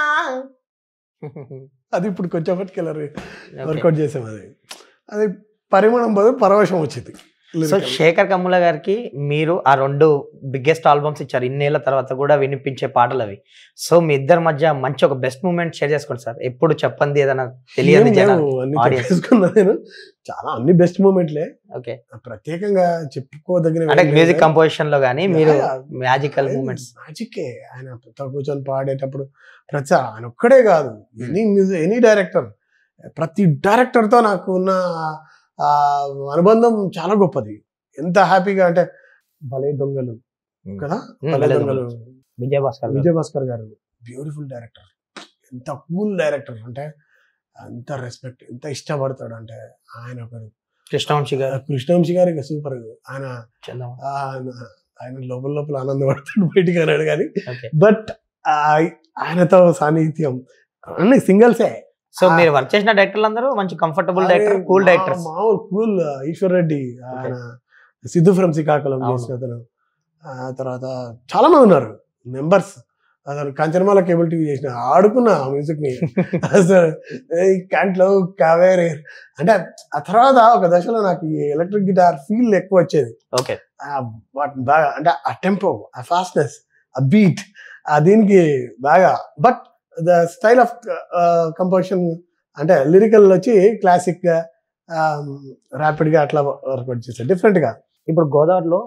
S2: అది ఇప్పుడు కొంచెం పట్టుకెళ్ళరు
S1: Okay.
S2: వర్కౌట్ చేసాం అది అది పరిమళం బదులు పరవశం వచ్చింది
S1: సో
S2: Lyrical.
S1: శేఖర్ కమ్ముల గారికి మీరు ఆ రెండు బిగ్గెస్ట్ ఆల్బమ్స్ ఇచ్చారు ఇన్నేళ్ల తర్వాత కూడా వినిపించే పాటలు అవి సో మీ ఇద్దరి మధ్య మంచి ఒక బెస్ట్ మూమెంట్ షేర్ చేసుకోండి సార్ ఎప్పుడు చెప్పంది ఏదైనా తెలియదు
S2: ఏం
S1: జనాలు
S2: లేవు, అన్ని
S1: audience.
S2: చెప్పేసుకున్నా నేను చాలా అన్ని బెస్ట్ మూమెంట్లే
S1: ఓకే
S2: ప్రత్యేకంగా చెప్పుకోదగిన
S1: అంటే మ్యూజిక్ కంపోజిషన్ లో కానీ మీరు మ్యాజికల్
S2: ఆయన
S1: మూమెంట్స్
S2: మ్యాజిక్కే ఆయన పెద్ద కూర్చొని పాడేటప్పుడు ప్రతి ఆయన ఒక్కడే కాదు ఎనీ మ్యూజిక్ ఎనీ డైరెక్టర్ ప్రతి డైరెక్టర్ తో నాకు ఉన్న ఆ అనుబంధం చాలా గొప్పది ఎంత హ్యాపీగా అంటే భలే దొంగలు కదా భలే దొంగలు
S1: విజయ్ భాస్కర్ గారు.
S2: విజయ్ భాస్కర్ గారు బ్యూటిఫుల్ డైరెక్టర్ ఎంత కూల్ డైరెక్టర్ అంటే ఎంత రెస్పెక్ట్ ఎంత ఇష్టపడతాడు అంటే ఆయన ఒకరు
S1: కృష్ణవంశీ గారు
S2: కృష్ణవంశీ గారికి సూపర్ ఆయన
S1: చందమా
S2: ఆయన ఆయన లోపల లోపల ఆనందపడతాడు బయటికి అన్నాడు కానీ
S1: ఓకే
S2: బట్ ఆయనతో సాన్నిహిత్యం అన్ని సింగల్సే
S1: సో మీరు వర్క్ చేసిన డైరెక్టర్లు అందరూ మంచి కంఫర్టబుల్ డైరెక్టర్ కూల్ డైరెక్టర్స్
S2: మామూలు కూల్ ఈశ్వర్ రెడ్డి ఆయన సిద్ధు ఫ్రమ్ శ్రీకాకుళం
S1: అవును.
S2: చేసిన అతను ఆ తర్వాత చాలా మంది ఉన్నారు మెంబర్స్ అసలు కంచనమాల కేబుల్ టీవీ చేసిన ఆడుకున్నా ఆ మ్యూజిక్ ని అసలు క్యాంట్లో కావేరి అంటే ఆ తర్వాత ఒక దశలో నాకు ఈ ఎలక్ట్రిక్ గిటార్ ఫీల్ ఎక్కువ వచ్చేది
S1: ఓకే
S2: ఆ వాటి బాగా అంటే ఆ టెంపో ఆ ఫాస్ట్నెస్ ఆ బీట్ ఆ దీనికి బాగా but the style of composition అంటే లిరికల్ వచ్చి క్లాసిక్ గా ర్యాపిడ్ గా అట్లా వర్కౌట్ చేశారు డిఫరెంట్ గా
S1: ఇప్పుడు గోదావరిలో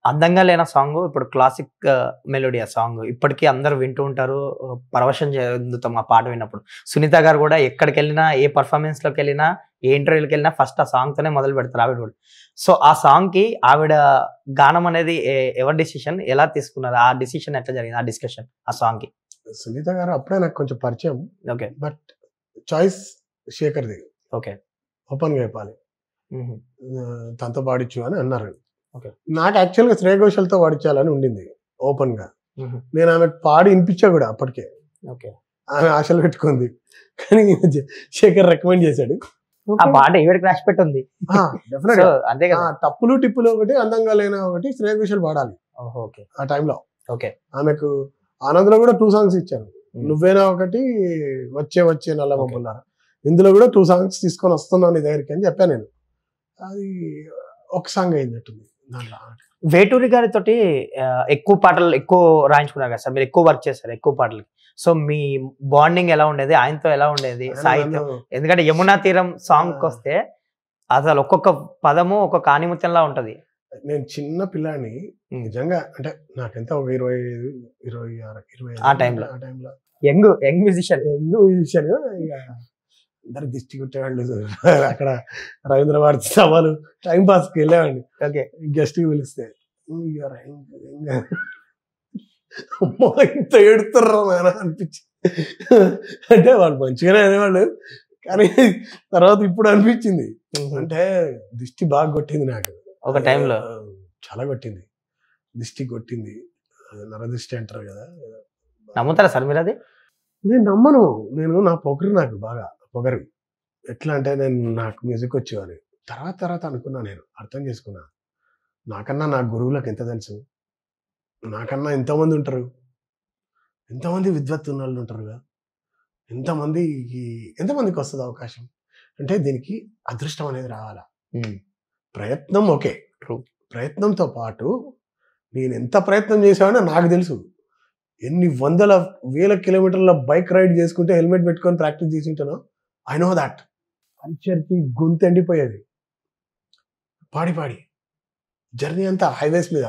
S1: అందంగా లేని సాంగ్ ఇప్పుడు క్లాసిక్ మెలోడీ ఆ సాంగ్ ఇప్పటికీ అందరూ వింటూ ఉంటారు పరవశం చెందుతాం ఆ పాట విన్నప్పుడు సునీత గారు కూడా ఎక్కడికి వెళ్ళినా ఏ పర్ఫార్మెన్స్ లోకి వెళ్ళినా ఏ ఇంటర్వ్యూకి వెళ్ళినా ఫస్ట్ ఆ సాంగ్ తోనే మొదలు పెడతారు ఆవిడ కూడా సో ఆ సాంగ్ కి ఆవిడ గానం అనేది ఏ- ఎవరి డిసిషన్ ఎలా తీసుకున్నారు ఆ డిసిషన్ ఎట్లా జరిగింది ఆ డిస్కషన్ ఆ సాంగ్ కి
S2: సునీత గారు అప్పుడే నాకు కొంచెం పరిచయం
S1: ఓకే
S2: బట్ చాయిస్ శేఖర్ది
S1: ఓకే
S2: ఓపెన్గా చెప్పాలి ఆ, తనతో పాడించు అని అన్నారు
S1: Okay.
S2: నాకు యాక్చువల్గా శ్రేయ ఘోషల్తో పాడించాలని ఉండింది ఓపెన్గా నేను ఆమె పాడి వినిపించా కూడా అప్పటికే
S1: ఓకే
S2: ఆమె ఆశలు పెట్టుకుంది కానీ జ- శేఖర్ రికమెండ్ చేశాడు
S1: ఆ పాట ఈవిడకి రాసి పెట్టుంది
S2: ఆ, definitely.
S1: సో అంతే
S2: ఆ,
S1: కదా
S2: టప్పులు టిప్పులు ఒకటి అందంగా లేని ఒకటి శ్రేయ ఘోషల్ పాడాలి
S1: ఓహో, ఓకే
S2: ఆ టైంలో
S1: ఓకే
S2: ఆమెకు ఆనంద్లో కూడా టూ సాంగ్స్ ఇచ్చాను
S1: Hmm.
S2: నువ్వేనా ఒకటి వచ్చే వచ్చే నల్ల
S1: Okay.
S2: మబ్బులారా ఇందులో కూడా టూ సాంగ్స్ తీసుకొని వస్తున్నాను నీ దగ్గరికి అని చెప్పాను నేను అది ఒక సాంగ్ అయిందట్టుంది దాంట్లో
S1: వేటూరి గారితోటి ఆ, ఎక్కువ పాటలు ఎక్కువ రాయించుకున్నారు కదా సార్ మీరు ఎక్కువ వర్క్ చేశారు ఎక్కువ పాటలకి సో మీ బాండింగ్ ఎలా ఉండేది ఆయనతో ఎలా ఉండేది
S2: ఆయన
S1: సాహిత్యం
S2: నన్ను-
S1: ఎందుకంటే యమునా తీరం సాంగ్
S2: ఆ.
S1: వస్తే అసలు ఒక్కొక్క పదము ఒక్కొక్క ఆనిముత్యంలా ఉంటది
S2: నేను చిన్న పిల్లాడిని
S1: Hmm.
S2: నిజంగా అంటే నాకెంత ఒక ఇరవై ఐదు ఇరవై ఆరు ఇరవై ఐదు
S1: ఆ time లో.
S2: ఆ టైంలో
S1: యంగ్ యంగ్ మ్యూజిషియన్
S2: ఎన్నో విషయాలు ఇక అందరు దిష్టి కొట్టేవాళ్ళు అక్కడ రవీంద్ర భారతి సభలు టైం పాస్కి వెళ్ళేవాడిని
S1: ఓకే
S2: గెస్ట్ పిలిస్తే ఇక రైంగ్ రింగ్ అమ్మో ఇంత ఏడుతుర్రా నాయన అనిపించి అంటే వాళ్ళు మంచిగానే అనేవాళ్ళు కానీ తర్వాత ఇప్పుడు అనిపించింది అంటే దిష్టి బాగా కొట్టింది నాకు
S1: ఒక టైంలో
S2: ఆ, చాలా కొట్టింది దిష్టి కొట్టింది ఆ, నరదిష్టి అంటారు కదా
S1: నమ్ముతారా సార్ మీరు అది
S2: నేను నమ్మను నేను నా పొగరు నాకు బాగా పొగరు ఎట్లా అంటే నేను నాకు మ్యూజిక్ వచ్చేవాని తర్వాత తర్వాత అనుకున్నా నేను అర్థం చేసుకున్నా నాకన్నా నా గురువులకు ఎంత తెలుసు నాకన్నా ఎంతమంది ఉంటారు ఎంతమంది విద్వత్తు ఉన్న వాళ్ళు ఉంటారుగా ఎంతమంది ఎంతమందికి వస్తుంది అవకాశం అంటే దీనికి అదృష్టం అనేది రావాలా ప్రయత్నం ఓకే
S1: True.
S2: ప్రయత్నంతో పాటు నేను ఎంత ప్రయత్నం చేశానో నాకు తెలుసు ఎన్ని వందల వేల కిలోమీటర్ల బైక్ రైడ్ చేసుకుంటే హెల్మెట్ పెట్టుకొని ప్రాక్టీస్ చేసి ఉంటానో ఐ నో దాట్ పంచర్కి గొంతు ఎండిపోయేది పాడి పాడి జర్నీ అంతా హైవేస్ మీద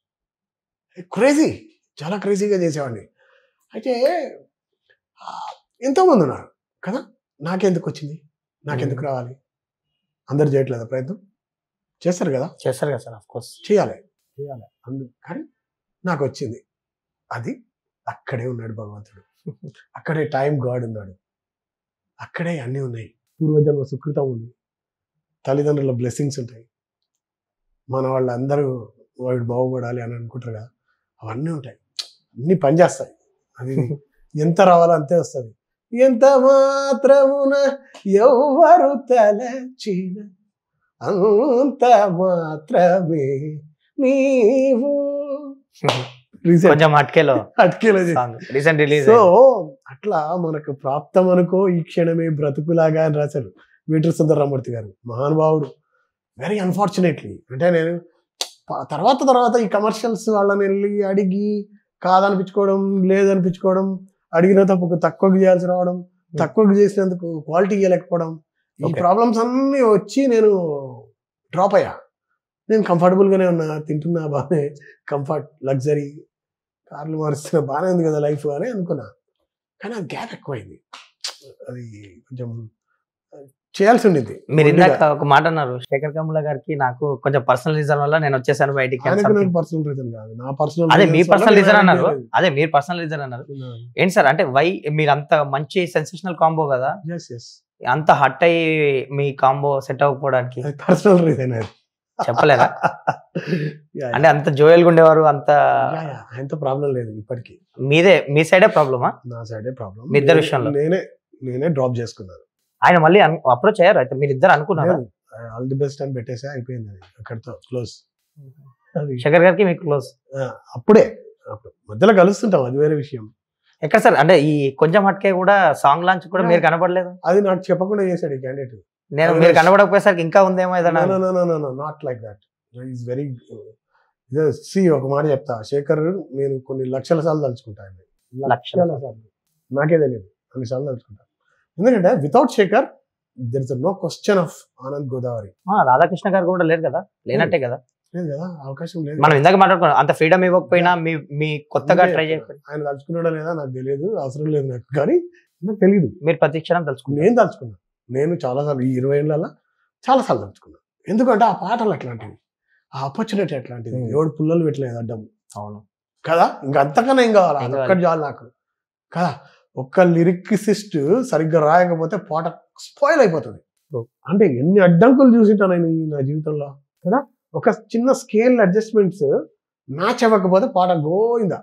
S2: క్రేజీ చాలా క్రేజీగా చేసేవాడిని అయితే ఆ, ఎంతోమంది ఉన్నారు కదా నాకెందుకు వచ్చింది నాకెందుకు రావాలి అందరు చేయట్లేదా ప్రయత్నం చేస్తారు కదా
S1: చేస్తారు కదా సార్ ఆఫ్ కోర్స్
S2: చేయాలి చేయాలి అందు కానీ నాకు వచ్చింది అది అక్కడే ఉన్నాడు భగవంతుడు అక్కడే టైం గాడ్ ఉన్నాడు అక్కడే అన్నీ ఉన్నాయి పూర్వజన్మ సుకృతం ఉంది తల్లిదండ్రుల బ్లెస్సింగ్స్ ఉంటాయి మన వాళ్ళందరూ వాడు బాగుపడాలి అని అనుకుంటారు కదా అవన్నీ ఉంటాయి అన్నీ పనిచేస్తాయి అది ఎంత రావాలో అంతే వస్తుంది ఎంత మాత్రమున ఎవ్వరు తలచిన అంత మాత్రమే నీవు రీసెంట్
S1: కొంచెం అట్కేలో
S2: అట్కేలో
S1: సాంగ్ రీసెంట్ రిలీజ్
S2: సో అట్లా మనకు ప్రాప్తం అనుకో ఈ క్షణమే బ్రతుకులాగా అని రాశారు వీటర్ సుందరరామూర్తి గారు మహానుభావుడు వెరీ అన్ఫార్చునేట్లీ అంటే నేను ప- తర్వాత తర్వాత ఈ కమర్షియల్స్ వాళ్ళని వెళ్ళి అడిగి కాదనిపించుకోవడం లేదనిపించుకోవడం అడిగిన తప్పుకు తక్కువకి చేయాల్సి రావడం తక్కువకి చేసినందుకు క్వాలిటీ ఇవ్వలేకపోవడం ఈ
S1: Okay.
S2: ప్రాబ్లమ్స్ అన్నీ వచ్చి నేను డ్రాప్ అయ్యా నేను comfortable గానే ఉన్నా తింటున్నా బాగానే కంఫర్ట్ లగ్జరీ కార్లు మారుస్తున్నా బాగానే ఉంది కదా లైఫ్ అని అనుకున్నా కానీ ఆ గ్యాప్ ఎక్కువైంది అది కొంచెం చేయాల్సి ఉండింది
S1: మీరు ఇందాక ఒక మాట అన్నారు శేఖర్ కమ్ముల గారికి నాకు కొంచెం పర్సనల్ రీజన్ వల్ల నేను వచ్చేసాను బయటికి అని
S2: ఆయనకు
S1: something.
S2: నాకు పర్సనల్ రీజన్ కాదు నా పర్సనల్
S1: అదే మీ పర్సనల్ రీజన్ అన్నారు అదే మీరు పర్సనల్ రీజన్ అన్నారు ఏంటి సార్ అంటే వై మీరు అంత మంచి సెన్సేషనల్ కాంబో కదా
S2: ఎస్ ఎస్
S1: అంత హట్ అయ్యి మీ కాంబో సెట్ అవ్వకపోవడానికి
S2: అది పర్సనల్ రీజన్ అది
S1: చెప్పలేరా
S2: Yeah,
S1: అంటే అంత జోయల్ గా ఉండేవారు అంత
S2: yeah, yeah. ఆయనతో ప్రాబ్లం లేదు ఇప్పటికీ
S1: మీదే మీ సైడే ప్రాబ్లమా
S2: నా సైడే ప్రాబ్లం
S1: మీ ఇద్దరి విషయంలో?
S2: నేనే నేనే డ్రాప్ చేసుకున్నాను
S1: ఆయన మళ్ళీ అప్రోచ్ అయ్యారు అయితే మీరు ఇద్దరు అనుకున్నారా
S2: ఆల్ ది బెస్ట్ అని పెట్టేసి అయిపోయింది అది అక్కడితో క్లోజ్ అది
S1: శేఖర్ గారికి మీకు క్లోజ్
S2: ఆ, అప్పుడే అప్పుడు మధ్యలో కలుస్తుంటాం అది వేరే విషయం
S1: ఎక్కడ సార్ అంటే ఈ కొంచెం హట్కే కూడా సాంగ్ లాంచ్ కూడా మీరు కనపడలేదు
S2: అది నాకు చెప్పకుండా చేశాడు ఈ క్యాండిడేట్
S1: నేను మీరు కనపడకపోయేసరికి ఇంకా ఉందేమో ఏదైనా
S2: not like that is very సి ఒక మాట చెప్తా శేఖర్ నేను కొన్ని లక్షల సార్లు తలుచుకుంటా ఆయన్ని.
S1: లక్షల
S2: లక్షల సార్లు నాకే తెలియదు అన్ని సార్లు తలుచుకుంటా ఎందుకంటే without Shekhar there is no question of Anand Godavari
S1: ఆ, రాధాకృష్ణ గారు కూడా లేరు కదా లేనట్టే కదా
S2: లేదు కదా అవకాశం లేదు
S1: మనం ఇందాక మాట్లాడుకున్నాం అంత ఫ్రీడమ్ ఇవ్వకపోయినా మీ మీ కొత్తగా
S2: అంతే.
S1: ట్రై చేయకపోయినా
S2: ఆయన తలుచుకున్నాడా లేదా నాకు తెలియదు అవసరం లేదు నాకు కానీ నాకు తెలియదు
S1: మీరు ప్రతి క్షణం తెలుసుకున్నారు
S2: నేను తలుచుకున్నా నేను చాలాసార్లు ఈ ఇరవై ఏళ్ళలో చాలాసార్లు తలుచుకున్నా ఎందుకంటే ఆ పాటలు అట్లాంటివి ఆ ఆపర్చునిటీ అట్లాంటిది
S1: Hmm.
S2: ఎవడు పుల్లలు పెట్టలేదు అడ్డం
S1: అవును
S2: కదా ఇంకా అంతకన్నా ఏం కావాలి
S1: ఏం
S2: అదొక్కటి చాలు నాకు కదా ఒక్క లిరిక్సిస్ట్ సరిగ్గా రాయకపోతే పాట స్పాయిల్ అయిపోతుంది అంటే ఎన్ని అడ్డంకులు చూసింటాను నేను ఈ నా జీవితంలో కదా ఒక చిన్న స్కేల్ అడ్జస్ట్మెంట్స్ మ్యాచ్ అవ్వకపోతే పాట గోయిందా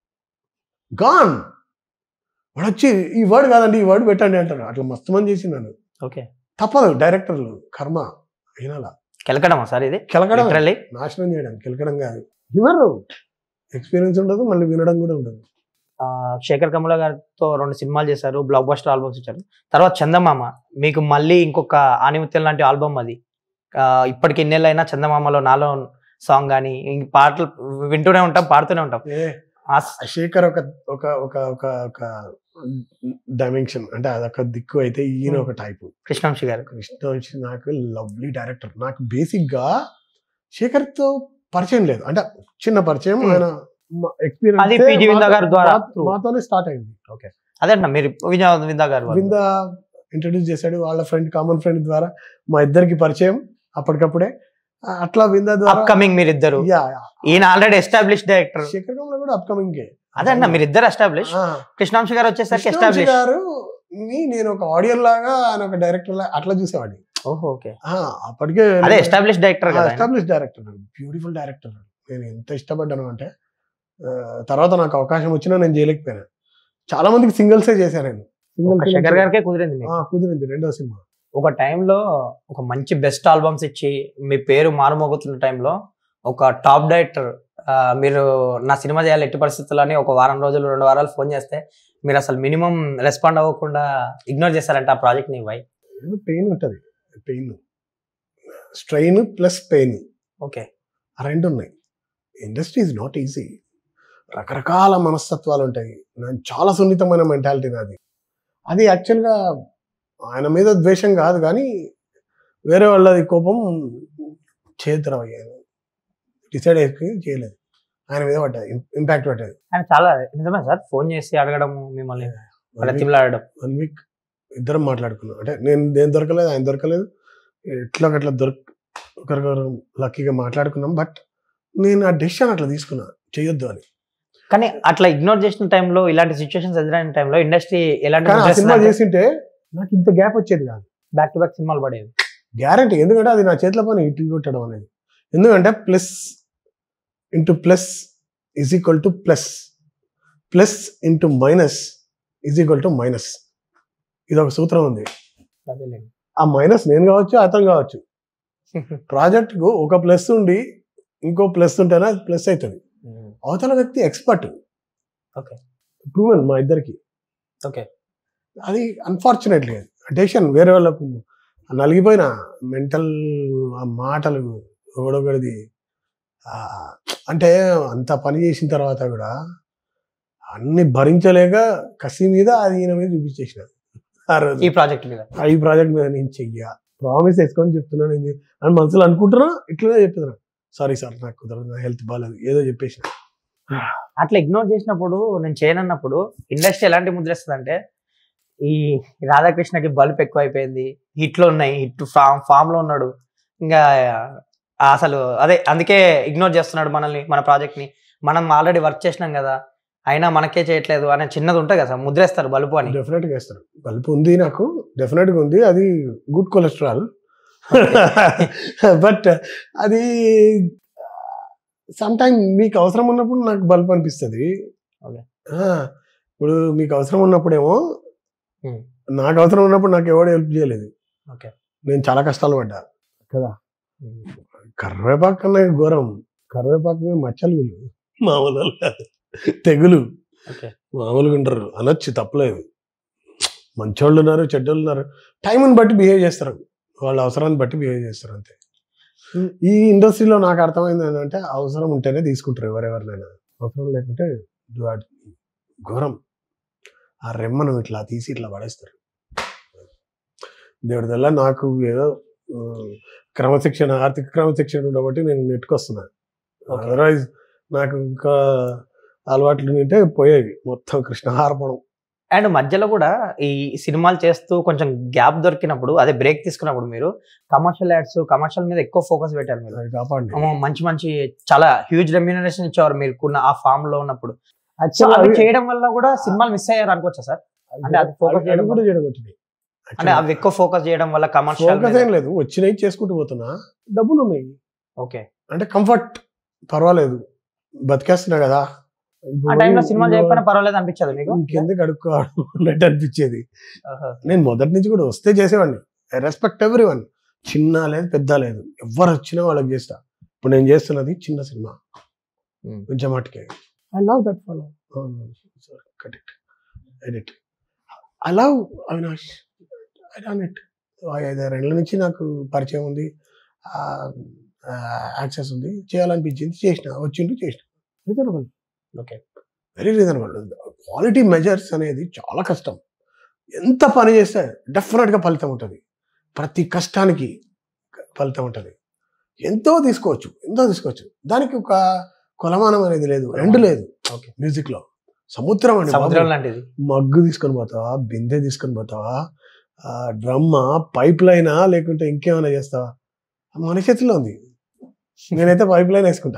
S2: గాన్ వాడు వచ్చి ఈ వర్డ్ కాదండి ఈ వర్డ్ పెట్టండి అంటారు అట్లా మస్తు మంది చేసినాను
S1: ఓకే
S2: తప్పదు డైరెక్టర్లు కర్మ వినాల
S1: కెలకడమా సార్ ఇది
S2: కెలకడం
S1: లిటరల్లీ
S2: నాశనం చేయడం కెలకడం కాదు వినరు ఎక్స్పీరియన్స్ ఉండదు మళ్ళీ వినడం కూడా ఉండదు
S1: శేఖర్ కమల గారితో రెండు సినిమాలు చేశారు బ్లాక్ బస్టర్ ఆల్బమ్స్ ఇచ్చారు తర్వాత చందమామ మీకు మళ్ళీ ఇంకొక ఆనిముత్యం లాంటి ఆల్బమ్ అది ఆ, ఇప్పటికి ఎన్నేళ్ళైనా చందమామలో నాలో సాంగ్ కానీ ఇంక పాటలు వింటూనే ఉంటాం పాడుతూనే ఉంటాం
S2: ఏ
S1: ఆ
S2: ఆ శేఖర్ ఒక ఒక ఒక ఒక ఒక డైమెన్షన్ అంటే అదొక దిక్కు అయితే ఈయన ఒక టైప్
S1: కృష్ణవంశి గారు
S2: కృష్ణవంశి నాకు లవ్లీ డైరెక్టర్ నాకు బేసిక్ గా శేఖర్ తో పరిచయం లేదు అంటే చిన్న పరిచయం
S1: Hmm.
S2: ఆయన ఎక్స్పీరియన్స్
S1: అది PG విందా గారి ద్వారా through.
S2: మాతోనే స్టార్ట్ అయింది
S1: అదే అంటున్నా మీరు విజయ విందా గారు వాళ్ళు.
S2: వింద ఇంట్రడ్యూస్ చేశాడు వాళ్ళ ఫ్రెండ్ కామన్ ఫ్రెండ్ ద్వారా మా ఇద్దరికి పరిచయం అప్పటికప్పుడే ఆ, అట్లా వింద ద్వారా
S1: అప్కమింగ్ మీరిద్దరు
S2: యా
S1: ఈయన already establish director
S2: Shekhar Kammula కూడా అప్కమింగ్
S1: అదే అన్న మీరిద్దరు ఎస్టాబ్లిష్ కృష్ణవంశి గారు వచ్చేసరికి ఎస్టాబ్లిష్
S2: గారు ని నేను ఒక ఆడియన్ లాగా ఆయన ఒక డైరెక్టర్ లాగా అట్లా చూసేవాడిని
S1: ఓహో ఓకే
S2: ఆ, అప్పటికే
S1: అదే ఎస్టాబ్లిష్ డైరెక్టర్ కదా ఆయన.
S2: ఎస్టాబ్లిష్ డైరెక్టర్ బ్యూటిఫుల్ డైరెక్టర్ నేను ఎంత ఇష్టపడ్డాను అంటే ఆ, తర్వాత నాకు అవకాశం వచ్చినా నేను చేయలేకపోయాను చాలా మందికి సింగిల్సే చేశాను నేను
S1: ఒక్క శేఖర్
S2: సింగిల్
S1: గారికే కుదిరింది మీకు.
S2: కుదిరింది రెండో సినిమా
S1: ఒక టైంలో ఒక మంచి బెస్ట్ ఆల్బమ్స్ ఇచ్చి మీ పేరు మారుమోగుతున్న టైంలో ఒక టాప్ డైరెక్టర్ మీరు నా సినిమా చేయాలి ఎట్టి పరిస్థితుల్లో అని ఒక వారం రోజులు రెండు వారాలు ఫోన్ చేస్తే మీరు అసలు మినిమం రెస్పాండ్ అవ్వకుండా ఇగ్నోర్ చేస్తారంట ఆ ప్రాజెక్ట్ ని వై
S2: ఏదో పెయిన్ ఉంటుంది pain strain plus pain
S1: okay
S2: ఆ రెండు ఉన్నాయి ఇండస్ట్రీ ఇస్ నాట్ ఈజీ రకరకాల మనస్తత్వాలు ఉంటాయి నేను చాలా సున్నితమైన మెంటాలిటీ నాది అది యాక్చువల్గా ఆయన మీద ద్వేషం కాదు కానీ వేరే వాళ్ళది కోపం చేద్దరం అయ్యాను డిసైడ్ అయిపోయి చేయలేదు ఆయన మీద పడ్డది ఇంపాక్ట్ పడ్డది
S1: ఆయన చాలా నిజమే సార్ ఫోన్ చేసి అడగడం మిమ్మల్ని ప్రతిమలాడడం
S2: వన్ వీక్ ఇద్దరం మాట్లాడుకున్నాం అంటే నేను నేను దొరకలేదు ఆయన దొరకలేదు ఎట్లా అట్లా దొరక ఒకరికొకరు లక్కీగా మాట్లాడుకున్నాం బట్ నేను ఆ డెసిషన్ అట్లా తీసుకున్నా చేయొద్దు అని
S1: కానీ అట్లా ఇగ్నోర్ చేసిన టైంలో ఇలాంటి సిచ్యువేషన్స్ ఎదురైన టైంలో ఇండస్ట్రీ ఎలాంటి
S2: కానీ ఆ సినిమా చేసింటే నాకు ఇంత గ్యాప్ వచ్చేది కాదు
S1: బ్యాక్ టు బ్యాక్ సినిమాలు పడేవి
S2: గ్యారంటీ ఎందుకంటే అది నా చేతిలో పని ఇటు కొట్టడం అనేది ఎందుకంటే plus into plus is equal to plus plus into minus is equal to minus ఇది ఒక సూత్రం ఉంది
S1: అదేలేండి.
S2: ఆ మైనస్ నేను కావచ్చు అతను కావచ్చు ప్రాజెక్ట్కు ఒక ప్లస్ ఉండి ఇంకో ప్లస్ ఉంటేనే అది ప్లస్ అవుతుంది అవతల వ్యక్తి ఎక్స్పర్ట్
S1: Okay.
S2: ప్రూవెన్ మా ఇద్దరికి
S1: ఓకే
S2: అది అన్ఫార్చునేట్లీ డెసిషన్ వేరే వాళ్ళకు నలిగిపోయిన మెంటల్ మాటలు ఒకడొకడిది ఆ, అంటే అంత పని చేసిన తర్వాత కూడా అన్ని భరించలేక కసి మీద అది ఈయన మీద చూపించేసిన ఆ రోజు
S1: ఈ ప్రాజెక్ట్ మీద
S2: ఆ ఈ ప్రాజెక్ట్ మీద నేను చెయ్య ప్రామిస్ వేసుకొని చెప్తున్నాను ఇది అని మనసులో అనుకుంటున్నా ఇట్లనే చెప్తున్నా సారీ సార్ నాకు కుదరదు నా హెల్త్ బాగాలేదు ఏదో చెప్పేసిన
S1: అట్లా ఇగ్నోర్ చేసినప్పుడు నేను చేయనన్నప్పుడు ఇండస్ట్రీ ఎలాంటి ముద్రేస్తుంది అంటే ఈ రాధాకృష్ణకి బల్బ్ ఎక్కువ అయిపోయింది హిట్లు ఉన్నాయి హిట్ ఫామ్ ఫామ్ లో ఉన్నాడు ఇంకా అసలు అదే అందుకే ఇగ్నోర్ చేస్తున్నాడు మనల్ని మన ప్రాజెక్ట్ ని మనం ఆల్రెడీ వర్క్ చేసినాం కదా అయినా మనకే చేయట్లేదు అనే చిన్నది ఉంటుంది కదా సార్ ముద్రేస్తారు బల్బు అని
S2: డెఫినెట్ గా ఇస్తారు బల్బ్ ఉంది నాకు డెఫినెట్ గా ఉంది అది గుడ్ కొలెస్ట్రాల్ బట్ అది సమ్ టైమ్ మీకు అవసరం ఉన్నప్పుడు నాకు బల్బ్ అనిపిస్తుంది
S1: Okay.
S2: ఇప్పుడు మీకు అవసరం ఉన్నప్పుడేమో
S1: Hmm.
S2: నాకు అవసరం ఉన్నప్పుడు నాకు ఎవడు హెల్ప్ చేయలేదు
S1: Okay.
S2: నేను చాలా కష్టాలు పడ్డా కదా కరివేపాకు కన్నా ఘోరం కరివేపాకు మీద మచ్చలు వీళ్ళు మామూలు వాళ్ళు కాదు. తెగులు
S1: ఓకే
S2: మామూలుగా ఉంటారు అనొచ్చు తప్పలేదు మంచోళ్ళు ఉన్నారు చెడ్డోళ్ళు ఉన్నారు టైంని బట్టి బిహేవ్ చేస్తారు వాళ్ళ అవసరాన్ని బట్టి బిహేవ్ చేస్తారు అంతే ఈ ఇండస్ట్రీలో నాకు అర్థమైంది ఏంటంటే అవసరం ఉంటేనే తీసుకుంటారు ఎవరెవరినైనా అవసరం లేకుంటే దు- ఘోరం ఆ రెమ్మను ఇట్లా తీసి ఇట్లా పడేస్తారు దేవుడి వల్ల నాకు ఏదో ఆ, క్రమశిక్షణ ఆర్థిక క్రమశిక్షణ ఉండబట్టి నేను నెట్టుకొస్తున్నాను
S1: Okay.
S2: అదర్వైజ్ నాకు ఇంకా అలవాట్లు ఉంటే పోయేవి మొత్తం కృష్ణహారపడం
S1: అండ్ మధ్యలో కూడా ఈ సినిమాలు చేస్తూ కొంచెం గ్యాప్ దొరికినప్పుడు అదే బ్రేక్ తీసుకున్నప్పుడు మీరు కమర్షియల్ యాడ్స్ కమర్షియల్ మీద ఎక్కువ ఫోకస్ పెట్టారు మీరు
S2: అది కాపాడి
S1: అమ్మో, మంచి మంచి చాలా హ్యూజ్ రెమ్యూనరేషన్ ఇచ్చేవారు మీరుకున్న ఆ ఫామ్ లో ఉన్నప్పుడు సో
S2: Actually
S1: అవి
S2: అవి-
S1: చేయడం వల్ల కూడా సినిమాలు మిస్ అయ్యారు అనుకోవచ్చా సార్ అంటే అది focus
S2: అవి-
S1: చేయడం
S2: అవి కూడా చెడగొట్టినాయి
S1: అంటే అవి ఎక్కువ ఫోకస్ చేయడం వల్ల కమర్షియల్
S2: ఫోకస్ ఏం లేదు వచ్చినాయి చేసుకుంటూ పోతున్నా డబ్బులు ఉన్నాయి
S1: ఓకే
S2: అంటే కంఫర్ట్ పర్వాలేదు బతికేస్తున్నా కదా
S1: ఆ టైంలో సినిమాలు చేయకపోయినా పర్వాలేదు అనిపించదు మీకు
S2: ఇంకెందుకు అడుక్కోవడం అన్నట్టు అనిపించేది
S1: ఆహా.
S2: నేను మొదటి నుంచి కూడా వస్తే చేసేవాడిని ఐ రెస్పెక్ట్ ఎవ్రీ వన్ చిన్న లేదు పెద్ద లేదు ఎవరు వచ్చినా వాళ్ళకి చేస్తా ఇప్పుడు నేను చేస్తున్నది చిన్న సినిమా
S1: Hmm.
S2: కొంచెం మటుకే I love that follow cut it edit I love Avinash I done it ఐదారేళ్ళ నుంచి నాకు పరిచయం ఉంది యాక్సెస్ ఉంది చేయాలనిపించింది చేసిన వచ్చిండు చేసిన reasonable
S1: okay
S2: very reasonable quality measures అనేది చాలా కష్టం ఎంత పని చేస్తే డెఫినెట్గా ఫలితం ఉంటుంది ప్రతి కష్టానికి ఫలితం ఉంటుంది ఎంతో తీసుకోవచ్చు ఎంతో తీసుకోవచ్చు దానికి ఒక కొలమానం అనేది లేదు ఎండ్ లేదు
S1: Okay.
S2: మ్యూజిక్ లో సముద్రం అండి బాబు.
S1: సముద్రం లాంటిది
S2: మగ్గు తీసుకొని పోతావా బిందె తీసుకొని పోతావా డ్రమ్మా పైప్ లైనా లేకుంటే ఇంకేమైనా చేస్తావా మన చేతిలో ఉంది నేనైతే పైప్ లైన్ వేసుకుంటా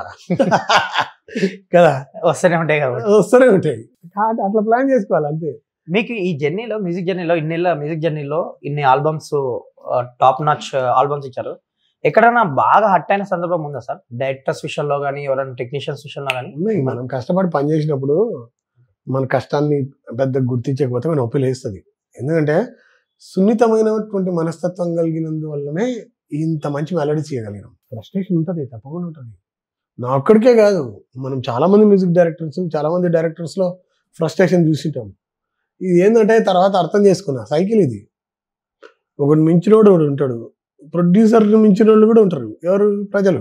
S2: కదా
S1: వస్తూనే ఉంటాయి కాబట్టి
S2: వస్తూనే ఉంటాయి కాబట్టి అట్లా ప్లాన్ చేసుకోవాలి అంతే
S1: మీకు ఈ జర్నీలో మ్యూజిక్ జర్నీలో ఇన్నేళ్ళ మ్యూజిక్ జర్నీలో ఇన్ని ఆల్బమ్స్ టాప్ నాచ్ ఆల్బమ్స్ ఇచ్చారు ఎక్కడైనా బాగా హట్ అయిన సందర్భం ఉందా సార్ డైరెక్టర్స్ విషయంలో కానీ ఎవరైనా టెక్నీషియన్స్ విషయంలో కానీ
S2: ఉన్నాయి మనం కష్టపడి పని చేసినప్పుడు మన కష్టాన్ని పెద్ద గుర్తించకపోతే మన నొప్పి లేస్తుంది ఎందుకంటే సున్నితమైనటువంటి మనస్తత్వం కలిగినందువల్లనే ఇంత మంచి మెలడీస్ చేయగలిగినాం ఫ్రస్ట్రేషన్ ఉంటుంది తప్పకుండా ఉంటుంది నా ఒక్కడికే కాదు మనం చాలా మంది మ్యూజిక్ డైరెక్టర్స్ చాలా మంది డైరెక్టర్స్ లో ఫ్రస్ట్రేషన్ చూసింటాం ఇది ఏంటంటే తర్వాత అర్థం చేసుకున్నా సైకిల్ ఇది ఒకటి మించినోడు ఒకడు ఉంటాడు ప్రొడ్యూసర్ మించిన వాళ్ళు కూడా ఉంటారు ఎవరు ప్రజలు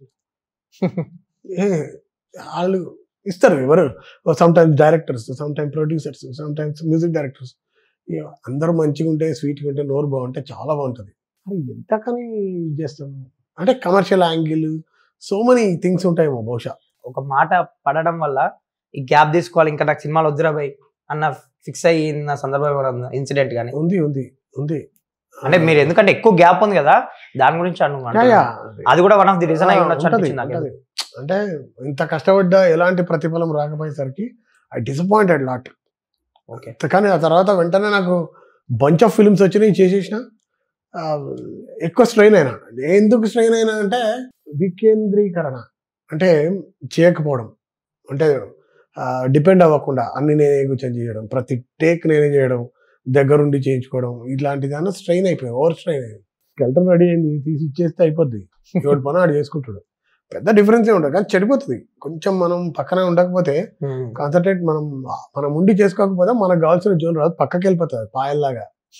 S2: ఏ వాళ్ళు ఇస్తారు ఎవరు some times directors some time producers some times music directors అందరూ మంచిగా ఉంటే స్వీట్గా ఉంటే నోరు బాగుంటే చాలా బాగుంటుంది అది ఎంత కానీ చేస్తాం అంటే commercial angle so many things ఉంటాయేమో బహుశా
S1: ఒక మాట పడడం వల్ల ఈ గ్యాప్ తీసుకోవాలి ఇంకా నాకు సినిమాలు వద్దురా బై అన్న ఫిక్స్ అయిన సందర్భం ఏమైనా ఇన్సిడెంట్ కానీ
S2: ఉంది ఉంది ఉంది
S1: అంటే మీరు ఎందుకంటే ఎక్కువ గ్యాప్ ఉంది కదా దాని గురించి అను
S2: యా, యా.
S1: అది కూడా వన్ ఆఫ్ ది రీజన్ అయి
S2: ఆ,
S1: ఉండొచ్చు
S2: ఉంటది,
S1: అనిపించింది నాకు
S2: ఉంటది. అంటే ఇంత కష్టపడ్డా ఎలాంటి ప్రతిఫలం రాకపోయేసరికి ఐ డిసప్పాయింటెడ్ లాట్
S1: ఓకే
S2: కానీ ఆ తర్వాత వెంటనే నాకు బంచ్ ఆఫ్ ఫిల్మ్స్ వచ్చినాయి చేసేసిన ఆ, ఎక్కువ స్ట్రెయిన్ అయినా ఎందుకు స్ట్రెయిన్ అయినా అంటే వికేంద్రీకరణ అంటే చేయకపోవడం అంటే డిపెండ్ అవ్వకుండా అన్ని నేనే కూర్చొని చేయడం ప్రతి టేక్ నేనే చేయడం దగ్గరుండి చేయించుకోవడం ఇట్లాంటిది అన్న స్ట్రెయిన్ అయిపోయి ఓవర్ స్ట్రెయిన్ అయ్యింది స్కెల్టర్ రెడీ అయింది తీసి ఇచ్చేస్తే అయిపోద్ది ఎవరి పని ఆడు చేసుకుంటాడు పెద్ద డిఫరెన్స్ ఏ ఉండదు కానీ చెడిపోతుంది కొంచెం మనం పక్కన ఉండకపోతే కాన్సన్ట్రేట్ మనం మనం ఉండి చేసుకోకపోతే మనకు కావాల్సిన జోన్ రాదు పక్కకి వెళ్ళిపోతుంది పాయల్లాగా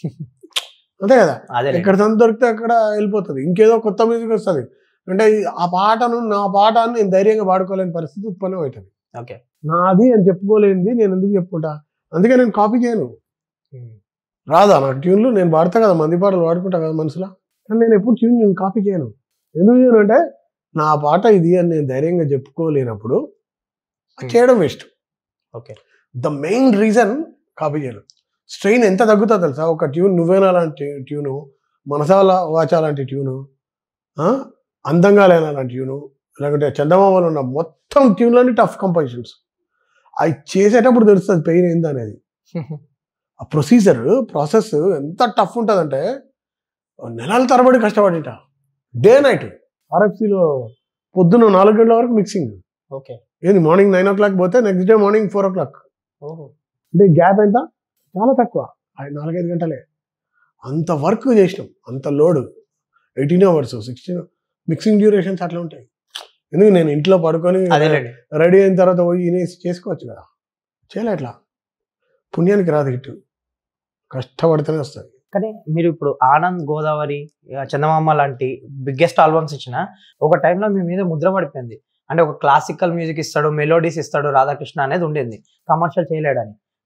S2: అంతే కదా
S1: అదే
S2: ఎక్కడ తను దొరికితే అక్కడ వెళ్ళిపోతుంది ఇంకేదో కొత్త మ్యూజిక్ వస్తుంది అంటే ఈ- ఆ పాటను నా పాటను నేను ధైర్యంగా పాడుకోలేని పరిస్థితి ఉత్పన్నం అవుతుంది
S1: ఓకే
S2: నాది అని చెప్పుకోలేనిది నేను ఎందుకు చెప్పుకుంటా అందుకే నేను కాపీ చేయను రాదా నాకు ట్యూన్లు నేను పాడతా కదా మంది పాటలు పాడుకుంటా కదా మనసులో కానీ నేను ఎప్పుడు ట్యూన్ నేను కాపీ చేయను ఎందుకు చేయను అంటే నా పాట ఇది అని నేను ధైర్యంగా చెప్పుకోలేనప్పుడు అది చేయడం waste
S1: okay
S2: the main reason copy చేయడం స్ట్రెయిన్ ఎంత తగ్గుతుందో తెలుసా ఒక ట్యూన్ నువ్వేనా లాంటి ట్యూను మనసాల వాచా లాంటి ట్యూను ఆ? అందంగా లేనా లాంటి ట్యూను లేకుంటే చందమామలో ఉన్న మొత్తం ట్యూన్లన్నీ టఫ్ కంపోజిషన్స్ అవి చేసేటప్పుడు తెలుస్తుంది పెయిన్ ఏంది అనేది ఆ ప్రొసీజర్ ప్రాసెస్ ఎంత టఫ్ ఉంటుందంటే నెలల తరబడి కష్టపడిట డే నైట్ ఆర్ఎఫ్సిలో పొద్దున్న నాలుగు గంటల వరకు మిక్సింగ్
S1: ఓకే
S2: ఏంది మార్నింగ్ నైన్ ఓ క్లాక్ పోతే next day morning four o'clock అంటే గ్యాప్ ఎంత చాలా తక్కువ ఆ నాలుగైదు గంటలే అంత వర్క్ చేసినాం అంత load eighteen hours sixteen mixing durations అట్లా ఉంటాయి ఎందుకు నేను ఇంట్లో పడుకొని
S1: అదేలేండి
S2: రెడీ అయిన తర్వాత పోయి వినేసి చేసుకోవచ్చు కదా చేయలే అట్లా పుణ్యానికి రాదు ఇటు కష్టపడితేనే వస్తుంది
S1: కానీ మీరు ఇప్పుడు ఆనంద్ గోదావరి ఆ, చందమామ లాంటి బిగ్గెస్ట్ ఆల్బమ్స్ ఇచ్చిన ఒక టైంలో మీ మీద ముద్ర పడిపోయింది అంటే ఒక క్లాసికల్ మ్యూజిక్ ఇస్తాడు మెలోడీస్ ఇస్తాడు రాధాకృష్ణ అనేది ఉండేది కమర్షియల్ చేయలేడని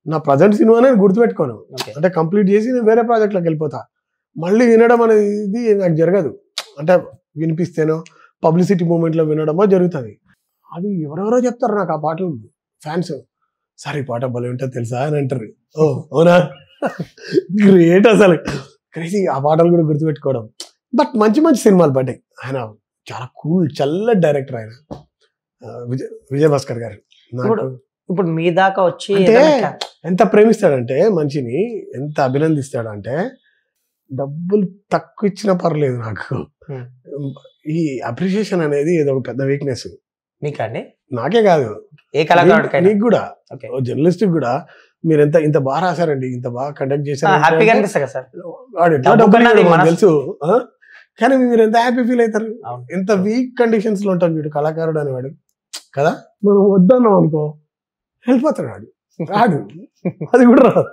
S2: నా ప్రజెంట్ సినిమానే నేను గుర్తుపెట్టుకోను
S1: ఓకే
S2: అంటే కంప్లీట్ చేసి నేను వేరే ప్రాజెక్ట్లోకి వెళ్ళిపోతా మళ్ళీ వినడం అనేది నాకు జరగదు అంటే వినిపిస్తేనో పబ్లిసిటీ మూమెంట్లో వినడమో జరుగుతుంది అది ఎవరెవరో చెప్తారు నాకు ఆ పాటలు ఫ్యాన్స్ సార్ ఈ పాట భలే ఉంటుంది తెలుసా అని అంటారు ఓ అవునా గ్రేట్ అసలు క్రేజీ ఆ పాటలు కూడా గుర్తుపెట్టుకోవడం బట్ మంచి మంచి సినిమాలు పడ్డాయి ఆయన చాలా కూల్ చల్ల డైరెక్టర్ ఆయన ఆ, విజయ్ విజయ్ భాస్కర్ గారు నాకు
S1: ఇప్పుడు- ఇప్పుడు మీ దాకా వచ్చి
S2: అంటే
S1: ఏదైనా ca-
S2: ఎంత ప్రేమిస్తాడంటే మనిషిని ఎంత అభినందిస్తాడంటే డబ్బులు తక్కువ ఇచ్చినా పర్లేదు నాకు
S1: Hmm.
S2: ఈ అప్రిషియేషన్ అనేది ఏదో ఒక పెద్ద వీక్నెస్
S1: మీకా అండి
S2: నాకే కాదు
S1: ఏ కళాకారుడికైనా
S2: నీకు కూడా
S1: ఓకే
S2: ఓ జర్నలిస్ట్ కూడా మీరు ఎంత ఇంత బాగా రాశారండి ఇంత బాగా కండక్ట్ చేశారు
S1: హ్యాపీగా అనిపిస్తుంది కదా సార్
S2: వాడు ఎట్లా
S1: డబ్బు
S2: డబ్బులు
S1: కన్నా
S2: ఇవ్వడు
S1: నీ
S2: మనకు
S1: మనసు-
S2: తెలుసు ఆ? కానీ మీరు ఎంత హ్యాపీ ఫీల్ అవుతారు
S1: అవును.
S2: ఎంత వీక్ కండిషన్స్ లో ఉంటాడు వీడు కళాకారుడు అనేవాడు కదా మనం వద్దన్నాం అనుకో వెళ్ళిపోతాడు వాడు రాడు అది కూడా రాదు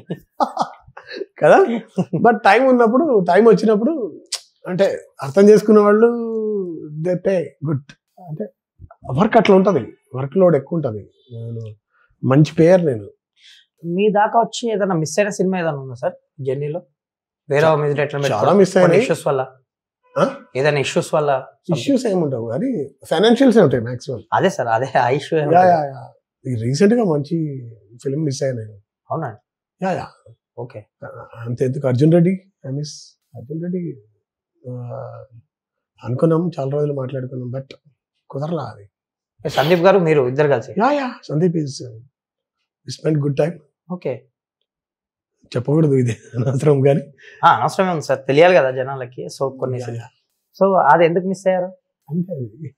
S2: కదా బట్ టైం ఉన్నప్పుడు టైం వచ్చినప్పుడు అంటే అర్థం చేసుకున్న వాళ్ళు దే పే గుడ్ అంటే వర్క్ అట్లా ఉంటుంది వర్క్ లోడ్ ఎక్కువ ఉంటుంది నేను మంచి పేరు నేను
S1: మీ దాకా వచ్చి ఏదైనా మిస్ అయిన సినిమా ఏదైనా ఉందా సార్ జర్నీలో వేరే మ్యూజిక్ ఎట్లా
S2: చాలా మిస్ అయినాయి
S1: ఇష్యూస్ వల్ల
S2: ఆ?
S1: ఏదైనా ఇష్యూస్ వల్ల
S2: ఇష్యూస్ ఏముంటావు కానీ ఫైనాన్షియల్స్ ఉంటాయి మాక్సిమం
S1: అదే సార్ అదే ఆ issue
S2: yeah yeah yeah recent గా మంచి ఫిల్మ్ మిస్ అయ్యాను నేను
S1: అవునా
S2: యా యా
S1: ఓకే
S2: అంతే ఎందుకు అర్జున్ రెడ్డి ఐ మిస్ అర్జున్ రెడ్డి ఆ, అనుకున్నాం చాలా రోజులు మాట్లాడుకున్నాం బట్ కుదరలా అది
S1: సందీప్ గారు మీరు ఇద్దరు కలిసి
S2: yeah yeah Sandeep is spend good time
S1: okay
S2: చెప్పకూడదు ఇది అనవసరం కానీ
S1: ఆ, అవసరమే ఉంది సార్ తెలియాలి కదా జనాలకి సో కొన్ని
S2: యా, యా.
S1: సో అది ఎందుకు మిస్ అయ్యారు
S2: అంతే అది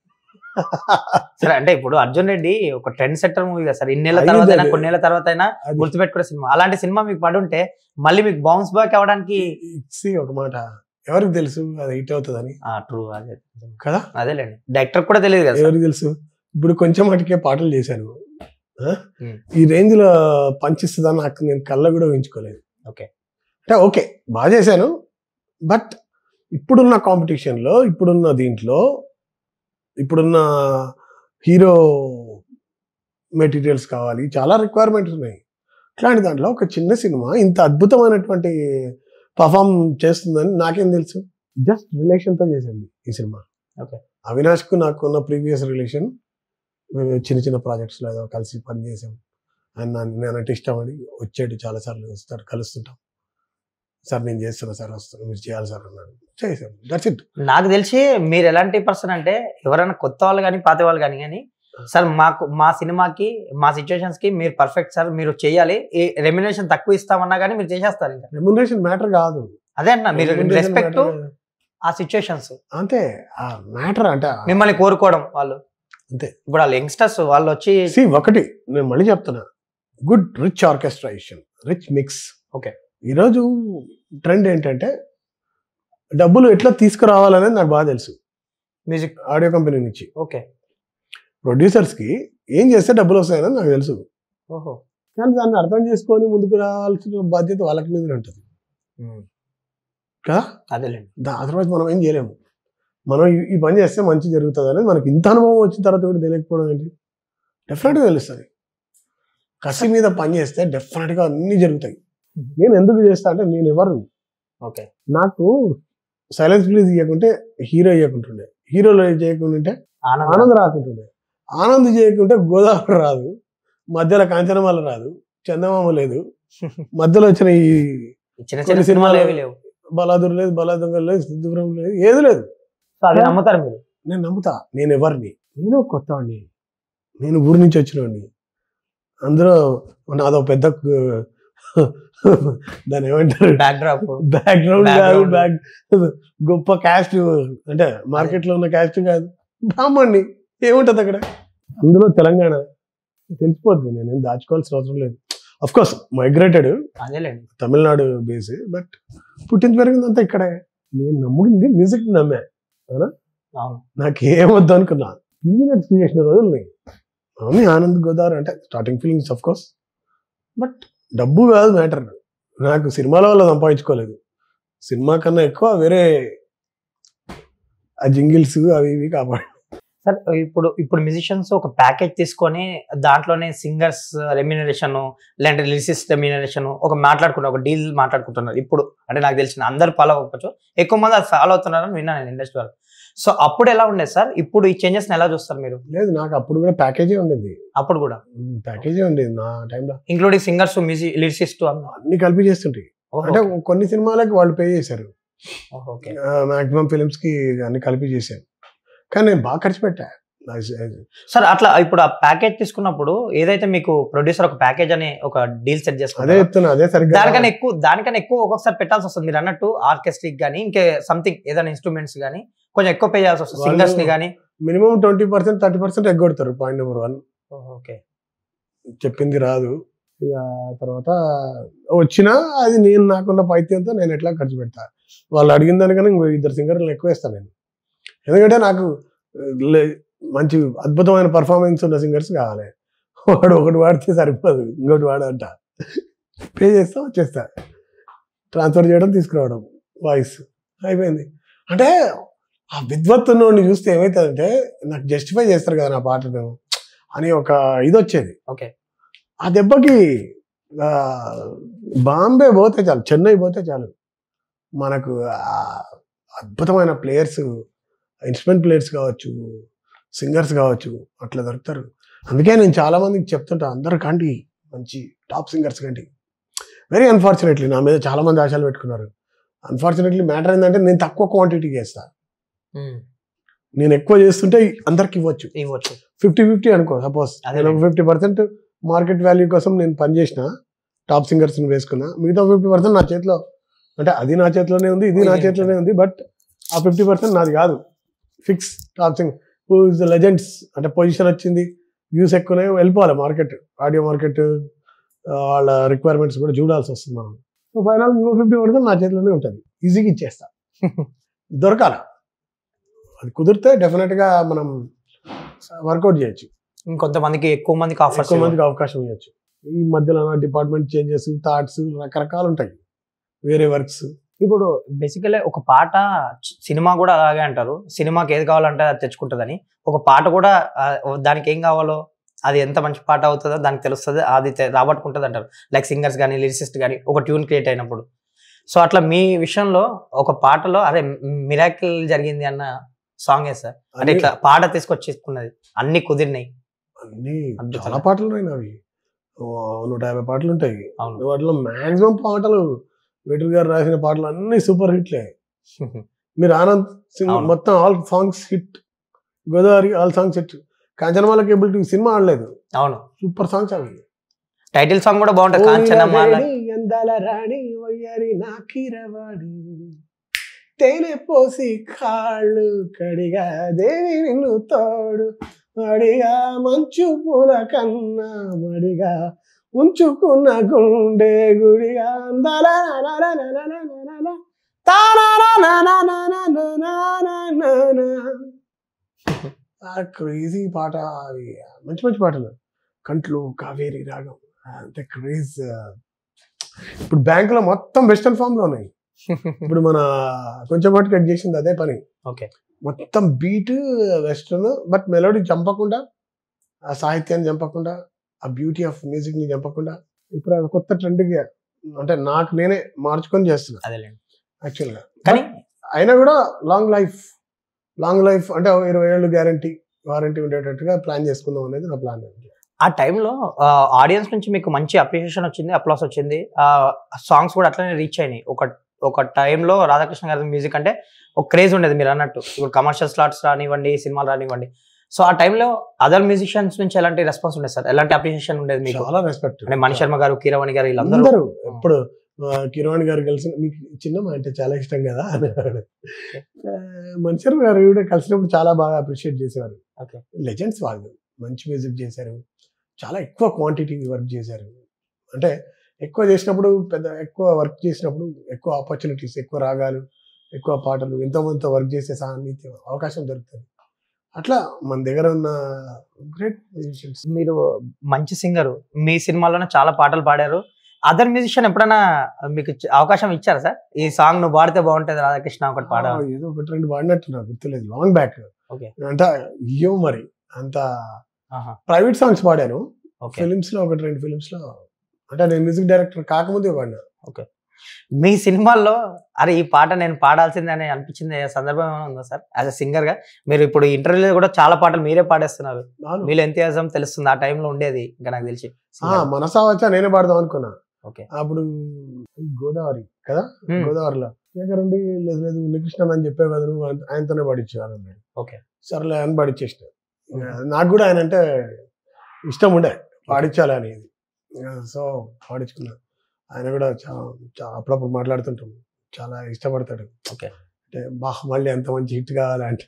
S1: సరే అంటే ఇప్పుడు అర్జున్ రెడ్డి ఒక ట్రెండ్ సెట్టర్ మూవీ కదా సార్ ఇన్నేళ్ల
S2: అయ్యింది
S1: తర్వాత అయినా
S2: అది.
S1: కొన్నేళ్ల తర్వాత అయినా
S2: అది
S1: గుర్తుపెట్టుకునే సినిమా అలాంటి సినిమా మీకు పడుంటే మళ్ళీ మీకు బౌన్స్ బ్యాక్ అవ్వడానికి
S2: see ఒక మాట ఎవరికి తెలుసు అది హిట్ అవుతుందని
S1: ట్రూ అదే
S2: కదా
S1: అదేలేండి డైరెక్టర్ కూడా తెలియదు కదా సార్
S2: ఎవరికి తెలుసు ఇప్పుడు కొంచెం మటుకే పాటలు చేశాను ఆ?
S1: Hmm.
S2: ఈ రేంజ్ లో పంచిస్తుందని నాకు నేను కళ్ళ కూడా ఊహించుకోలేదు
S1: ఓకే
S2: అంటే ఓకే బాగా చేశాను బట్ ఇప్పుడున్న కాంపిటీషన్ లో ఇప్పుడున్న దీంట్లో ఇప్పుడున్న హీరో మెటీరియల్స్ కావాలి చాలా రిక్వైర్మెంట్స్ ఉన్నాయి ఇట్లాంటి దాంట్లో ఒక చిన్న సినిమా ఇంత అద్భుతమైనటువంటి పర్ఫామ్ చేస్తుందని నాకేం తెలుసు జస్ట్ రిలేషన్తో చేసింది ఈ సినిమా
S1: Okay.
S2: అవినాష్కు నాకు ఉన్న ప్రీవియస్ రిలేషన్ చిన్న చిన్న ప్రాజెక్ట్స్లో ఏదో కలిసి పని చేసాం ఆయన నన్ను- నేనంటే ఇష్టం అని వచ్చాడు చాలాసార్లు వస్తాడు కలుస్తుంటాం సార్ నేను చేస్తున్నా సార్ వస్తాను మీరు చేయాలి సార్ అన్నాడు చేసాం దట్స్ ఇట్
S1: నాకు తెలిసి మీరు ఎలాంటి పర్సన్ అంటే ఎవరైనా కొత్త వాళ్ళు కానీ పాత వాళ్ళు కానీ కానీ సార్ మాకు మా సినిమాకి మా సిచ్యువేషన్స్ కి మీరు పర్ఫెక్ట్ సార్ మీరు చేయాలి రెమ్యునేషన్ తక్కువ ఇస్తామన్నా కానీ మీరు చేసేస్తారు ఇంకా
S2: రెమ్యునరేషన్ మ్యాటర్ కాదు
S1: అదే అన్న మీరు
S2: Remuneration
S1: రెస్పెక్ట్
S2: matter కాదు.
S1: ఆ సిచ్యువేషన్స్
S2: అంతే ఆ మ్యాటర్ అంటే ఆ-
S1: మిమ్మల్ని కోరుకోవడం వాళ్ళు
S2: అంతే.
S1: ఇప్పుడు వాళ్ళు యంగ్స్టర్స్ వాళ్ళు వచ్చి
S2: See, ఒకటి నేను మళ్ళీ చెప్తున్నా good rich orchestration rich mix
S1: Okay.
S2: ఈరోజు ట్రెండ్ ఏంటంటే డబ్బులు ఎట్లా తీసుకురావాలనేది నాకు బాగా తెలుసు
S1: మ్యూజిక్
S2: ఆడియో కంపెనీ నుంచి
S1: ఓకే
S2: ప్రొడ్యూసర్స్ కి ఏం చేస్తే డబ్బులు వస్తాయని నాకు తెలుసు
S1: ఓహో
S2: కానీ దాన్ని అర్థం చేసుకొని ముందుకు రావాల్సిన బాధ్యత వాళ్ళకి మీద ఉంటుంది కదా
S1: అదేలేండి
S2: అదర్వైజ్ మనం ఏం చేయలేము మనం ఈ- ఈ పని చేస్తే మంచి జరుగుతుంది అనేది మనకి ఇంత అనుభవం వచ్చిన తర్వాత కూడా తెలియకపోవడం ఏంటి డెఫినెట్గా తెలుస్తుంది కసి మీద పని చేస్తే డెఫినెట్గా అన్నీ జరుగుతాయి నేను ఎందుకు చేస్తా అంటే నేను ఎవరు
S1: ఓకే
S2: నాకు సైలెన్స్ ప్లీజ్ ఇవ్వకుంటే హీరో ఇవ్వకుంటుండే హీరోలో చేయకుంటుంటే
S1: ఆనందం
S2: ఆనంద్ రాకుంటుండే ఆనంద్ చేయకుంటే గోదావరి రాదు మధ్యలో కాంచనమాల రాదు చందమామ లేదు మధ్యలో వచ్చిన ఈ
S1: చిన్న
S2: కొన్ని
S1: చిన్న సినిమాలు
S2: సినిమాలు-
S1: ఏవి లేవు
S2: బలాదురు లేదు బలాదొంగలు లేదు సిద్ధపురం లేదు ఏది లేదు
S1: సో అది నమ్ముతారు మీరు
S2: నేను నమ్ముతా నేను ఎవరిని నేను ఒక కొత్తవాడిని నేను ఊరి నుంచి వచ్చినవాడిని అందులో నాదో పెద్ద కు- దాన్ని ఏమంటారు
S1: బ్యాక్ డ్రాప్
S2: బ్యాక్గ్రౌండ్ కాదు
S1: Background.
S2: బ్యాక్ గొప్ప క్యాస్ట్ అంటే మార్కెట్ లో ఉన్న క్యాస్ట్ కాదు బ్రాహ్మణ్ణి ఏముంటది అక్కడ అందులో తెలంగాణ తెలిసిపోద్ది నేను ఏం దాచుకోవాల్సిన అవసరం లేదు అఫ్ కోర్స్ మైగ్రేటెడ్
S1: అదేలేండి
S2: తమిళనాడు బేస్ బట్ పుట్టింది పెరిగిందంతా ఇక్కడే నేను నమ్ముకుంది మ్యూజిక్ నమ్మే
S1: అవును
S2: నాకు ఏమొద్దు అనుకున్నా పీనట్స్ చేసిన రోజులు ఉన్నాయి అవును ఆనంద్ గోదావరి అంటే starting feelings of course but డబ్బు కాదు మ్యాటర్ నాకు సినిమాల వల్ల సంపాదించుకోలేదు సినిమా కన్నా ఎక్కువ వేరే ఆ జింగిల్స్ అవి ఇవి కాపాడు
S1: సార్ ఇప్పుడు ఇప్పుడు మ్యూజిషియన్స్ ఒక ప్యాకేజ్ తీసుకొని దాంట్లోనే సింగర్స్ రెమ్యూనరేషన్ లేదంటే లిరిసిస్ట్ రెమ్యూనరేషన్ ఒక మాట్లాడుకుంటారు ఒక డీల్ మాట్లాడుకుంటున్నారు ఇప్పుడు అంటే నాకు తెలిసిన అందరు ఫాలో అవ్వకపోవచ్చు ఎక్కువ మంది అది ఫాలో అవుతున్నారని విన్నాను నేను ఇండస్ట్రీ వాళ్ళు సో అప్పుడు ఎలా ఉండేది సార్ ఇప్పుడు ఈ చేంజెస్ ఎలా చూస్తారు మీరు
S2: లేదు నాకు అప్పుడు కూడా ప్యాకేజీ ఉండేది
S1: అప్పుడు కూడా
S2: ప్యాకేజీ ఉండేది నా టైంలో
S1: ఇంక్లూడింగ్ సింగర్స్ మ్యూజిక్ లిరిసిస్ట్
S2: అన్ని కలిపి చేస్తుంటాయి అంటే కొన్ని సినిమాలకి వాళ్ళు పే చేశారు
S1: ఓకే
S2: మాక్సిమం ఫిలిమ్స్ కి అన్ని కలిపి చేశాను కానీ నేను బాగా ఖర్చు పెట్టా
S1: సార్ అట్లా ఇప్పుడు ఆ ప్యాకేజ్ తీసుకున్నప్పుడు ఏదైతే మీకు ప్రొడ్యూసర్ ఒక ప్యాకేజ్ అని ఒక డీల్ సెట్
S2: అదే
S1: చేసుకుంటారు
S2: చెప్తున్నా అదే సరిగ్గా
S1: దానికన్నా ఎక్కువ దానికన్నా ఎక్కువ ఒక్కొక్కసారి పెట్టాల్సి వస్తుంది మీరు అన్నట్టు ఆర్కెస్ట్రిక్ కానీ ఇంకే సంథింగ్ ఏదైనా ఇన్స్ట్రుమెంట్స్ కానీ కొంచెం ఎక్కువ పే చేయాల్సి వస్తుంది
S2: వాళ్ళు-
S1: సింగర్స్ ని కానీ
S2: minimum twenty percent thirty percent ఎగ్గొడతారు పాయింట్ నెంబర్ వన్
S1: ఓకే
S2: చెప్పింది రాదు ఇక తర్వాత వచ్చినా అది నేను నాకున్న పైత్యంతో నేను ఎట్లా ఖర్చు పెడతా వాళ్ళు అడిగిన దానికన్నా ఇంకో ఇద్దరు సింగర్లు ఎక్కువ వేస్తాను నేను ఎందుకంటే నాకు లే- మంచి అద్భుతమైన పర్ఫార్మెన్స్ ఉన్న సింగర్స్ కావాలి వాడు ఒకటి వాడితే సరిపోదు ఇంకోటి వాడంట పే చేస్తా వచ్చేస్తా ట్రాన్స్ఫర్ చేయడం తీసుకురావడం వాయిస్ అయిపోయింది అంటే ఆ విద్వత్తుని చూస్తే ఏమవుతుందంటే నాకు జస్టిఫై చేస్తారు కదా నా పాటను అని ఒక ఇది వచ్చేది
S1: ఓకే
S2: ఆ దెబ్బకి ఆ, బాంబే పోతే చాలు చెన్నై పోతే చాలు మనకు ఆ అద్భుతమైన ప్లేయర్స్ ఇన్స్ట్రుమెంట్ ప్లేయర్స్ కావచ్చు సింగర్స్ కావచ్చు అట్లా దొరుకుతారు అందుకే నేను చాలా మందికి చెప్తుంటా అందరు కండి మంచి టాప్ సింగర్స్ కండి వెరీ అన్ఫార్చునేట్లీ నా మీద చాలా మంది ఆశలు పెట్టుకున్నారు అన్ఫార్చునేట్లీ మ్యాటర్ ఏంటంటే నేను తక్కువ క్వాంటిటీ చేస్తా నేను ఎక్కువ చేస్తుంటే అందరికి ఇవ్వచ్చు
S1: ఇవ్వచ్చు
S2: ఫిఫ్టీ ఫిఫ్టీ అనుకో సపోజ్
S1: అదే
S2: నేను ఒక ఫిఫ్టీ పర్సెంట్ మార్కెట్ వాల్యూ కోసం నేను పనిచేసిన టాప్ సింగర్స్ని వేసుకున్నా మిగతా ఫిఫ్టీ పర్సెంట్ నా చేతిలో అంటే అది నా చేతిలోనే ఉంది ఇది నా
S1: ఇది
S2: చేతిలోనే ఉంది బట్ ఆ ఫిఫ్టీ పర్సెంట్ నాది కాదు fix top sing who is the legends అంటే పొజిషన్ వచ్చింది వ్యూస్ ఎక్కువనే వెళ్ళిపోవాలి మార్కెట్ ఆడియో మార్కెట్ వాళ్ళ రిక్వైర్మెంట్స్ కూడా చూడాల్సి వస్తుంది మనం సో ఫైనల్ ఇంకో ఫిఫ్టీ పర్సెంట్ నా చేతిలోనే ఉంటుంది ఈజీగా ఇచ్చేస్తా దొరకాల అది కుదిరితే డెఫినెట్గా మనం వర్కౌట్ చేయొచ్చు
S1: ఇంకొంతమందికి ఎక్కువ మందికి ఆఫర్స్
S2: ఎక్కువ మందికి అవకాశం ఇవ్వచ్చు ఈ మధ్యలో డిపార్ట్మెంట్ చేంజెస్ థాట్స్ రకరకాలు ఉంటాయి వేరే వర్క్స్
S1: ఇప్పుడు బేసికలీ ఒక పాట సినిమా కూడా అలాగే అంటారు సినిమాకి ఏది కావాలంటే అది తెచ్చుకుంటుందని ఒక పాట కూడా ఆ, దానికి ఏం కావాలో అది ఎంత మంచి పాట అవుతుందో దానికి తెలుస్తుంది అది తె- రాబట్టుకుంటుంది అంటారు లైక్ సింగర్స్ కానీ లిరిసిస్ట్ కానీ ఒక ట్యూన్ క్రియేట్ అయినప్పుడు సో అట్లా మీ విషయంలో ఒక పాటలో అరే మిరాకిల్ జరిగింది అన్న సాంగే సార్ అంటే ఇట్లా పాట తీసుకొచ్చేసుకున్నది అన్ని కుదిరినాయి
S2: అన్ని
S1: అద్భుతంగా.
S2: చాలా పాటలు ఉన్నాయి నావి ఓ, నూట యాభై పాటలు ఉంటాయి
S1: అవును
S2: వాటిలో మాక్సిమం పాటలు వెటర్ గారు రాసిన పాటలు అన్ని సూపర్ హిట్లే మీరు ఆనంద్ సింగ్
S1: అవును.
S2: మొత్తం all songs hit Godavari all songs hit Kanchanamala cable TV cinema ఆడలేదు
S1: అవును
S2: సూపర్ సాంగ్స్ అవి
S1: టైటిల్ సాంగ్ కూడా బాగుంటుంది కాంచనమాల
S2: ఓ నీలవేణి అందాల రాణి వయ్యారి నాకిరవాడి తేనె పోసి కాళ్ళు కడిగా దేవి నిన్ను తోడు మడిగా మంచు పూల కన్నా మడిగా ఉంచుకున్న గుండె గుడిగా అందాల ననననననననన. తానననననననననన. ఆ క్రేజీ పాట అవి మంచి మంచి పాటలు కంట్లు కావేరి రాగం అంతే క్రేజ్ ఇప్పుడు బ్యాంక్ లో మొత్తం వెస్టర్న్ ఫామ్ లో ఉన్నాయి ఇప్పుడు మన కొంచెం పాటు కట్ చేసింది అదే పని
S1: ఓకే
S2: మొత్తం బీట్ వెస్టర్న్ బట్ మెలోడీ చంపకుండా ఆ సాహిత్యాన్ని చంపకుండా ఆ బ్యూటీ ఆఫ్ మ్యూజిక్ ని చంపకుండా ఇప్పుడు అది కొత్త ట్రెండ్ అంటే నాకు నేనే మార్చుకొని చేస్తున్నా
S1: అదేలేండి
S2: యాక్చువల్ గా
S1: కానీ
S2: అయినా కూడా లాంగ్ లైఫ్ లాంగ్ లైఫ్ అంటే ఓ ఇరవై ఏళ్ళు గ్యారంటీ వారంటీ ఉండేటట్టుగా ప్లాన్ చేసుకుందాం అనేది నా ప్లాన్
S1: ఆ టైంలో ఆడియన్స్ నుంచి మీకు మంచి అప్రిషియేషన్ వచ్చింది అప్లాస్ వచ్చింది సాంగ్స్ కూడా అట్లనే రీచ్ అయినాయి ఒక ఒక టైంలో రాధాకృష్ణ గారి మ్యూజిక్ అంటే ఒక క్రేజ్ ఉండేది మీరు అన్నట్టు ఇప్పుడు కమర్షియల్ స్లాట్స్ రానివ్వండి సినిమాలు రానివ్వండి సో ఆ టైంలో అదర్ మ్యూజిషియన్స్ నుంచి ఎలాంటి రెస్పాన్స్ ఉండేది సార్ ఎలాంటి అప్రిషియేషన్ ఉండేది మీకు
S2: చాలా రెస్పెక్ట్
S1: అంటే మణి శర్మ గారు కీరవాణి గారు వీళ్ళందరూ
S2: అందరూ ఎప్పుడు ఆ, కిరవాణి గారు కలిసి నీకు చిన్నమ్మ అంటే చాలా ఇష్టం కదా అనేవాడు ఆ, మనుషులు గారు కూడా కలిసినప్పుడు చాలా బాగా అప్రిషియేట్ చేసేవారు
S1: Okay.
S2: లెజెండ్స్ వాళ్ళు మంచి మ్యూజిక్ చేశారు చాలా ఎక్కువ క్వాంటిటీ వర్క్ చేశారు అంటే ఎక్కువ చేసినప్పుడు పెద్ద ఎక్కువ వర్క్ చేసినప్పుడు ఎక్కువ ఆపర్చునిటీస్ ఎక్కువ రాగాలు ఎక్కువ పాటలు ఎంతో మందితో వర్క్ చేసే సాన్నిధ్యం అవకాశం దొరుకుతుంది అట్లా మన దగ్గర ఉన్న గ్రేట్ మ్యూజిషియన్స్
S1: మీరు మంచి సింగర్ మీ సినిమాలోనే చాలా పాటలు పాడారు అదర్ మ్యూజిషియన్ ఎప్పుడైనా మీకు చ- అవకాశం ఇచ్చారా సార్ ఈ సాంగ్ నువ్వు పాడితే బాగుంటుంది రాధాకృష్ణ ఒకటి పాడాలి
S2: ఏదో ఒకటి రెండు వాడినట్టు నాకు గుర్తులేదు లాంగ్ బ్యాక్
S1: Okay.
S2: అంటే ఇయ్యో మరి అంత
S1: ఆహా.
S2: ప్రైవేట్ సాంగ్స్ పాడాను
S1: ఓకే
S2: ఫిలిమ్స్ లో ఒకటి రెండు ఫిలిమ్స్ లో అంటే నేను మ్యూజిక్ డైరెక్టర్ కాకముందే పాడినా
S1: మీ సినిమాల్లో అరే ఈ పాట నేను పాడాల్సిందని అనిపించింది ఏ సందర్భం ఏమైనా ఉందా సార్ యాజ్ అ సింగర్ గా మీరు ఇప్పుడు ఇంటర్వ్యూలో కూడా చాలా పాటలు మీరే పాడేస్తున్నారు
S2: అవును.
S1: మీలో ఎంతయాజం తెలుస్తుంది ఆ టైంలో ఉండేది ఇంకా నాకు తెలిసి
S2: ఆ, మనసా వచ్చా నేనే పాడదాం అనుకున్నా
S1: ఓకే
S2: అప్పుడు గోదావరి కదా
S1: Hmm.
S2: గోదావరిలో దగ్గరుండి లేదు లేదు ఉన్నకృష్ణ అని చెప్పే కదా నువ్వు ఆయన- ఆయనతోనే పాడించేవారు అన్నాడు
S1: ఓకే
S2: సర్లే అని పాడించేసిన నాకు కూడా ఆయన అంటే ఇష్టం ఉండే పాడించాలి అనేది సో పాడించుకున్నా ఆయన కూడా చాలా చాలా అప్పుడప్పుడు మాట్లాడుతుంటాం చాలా ఇష్టపడతాడు
S1: ఓకే.
S2: అంటే బా మళ్ళీ అంత మంచి హిట్ కావాలంటే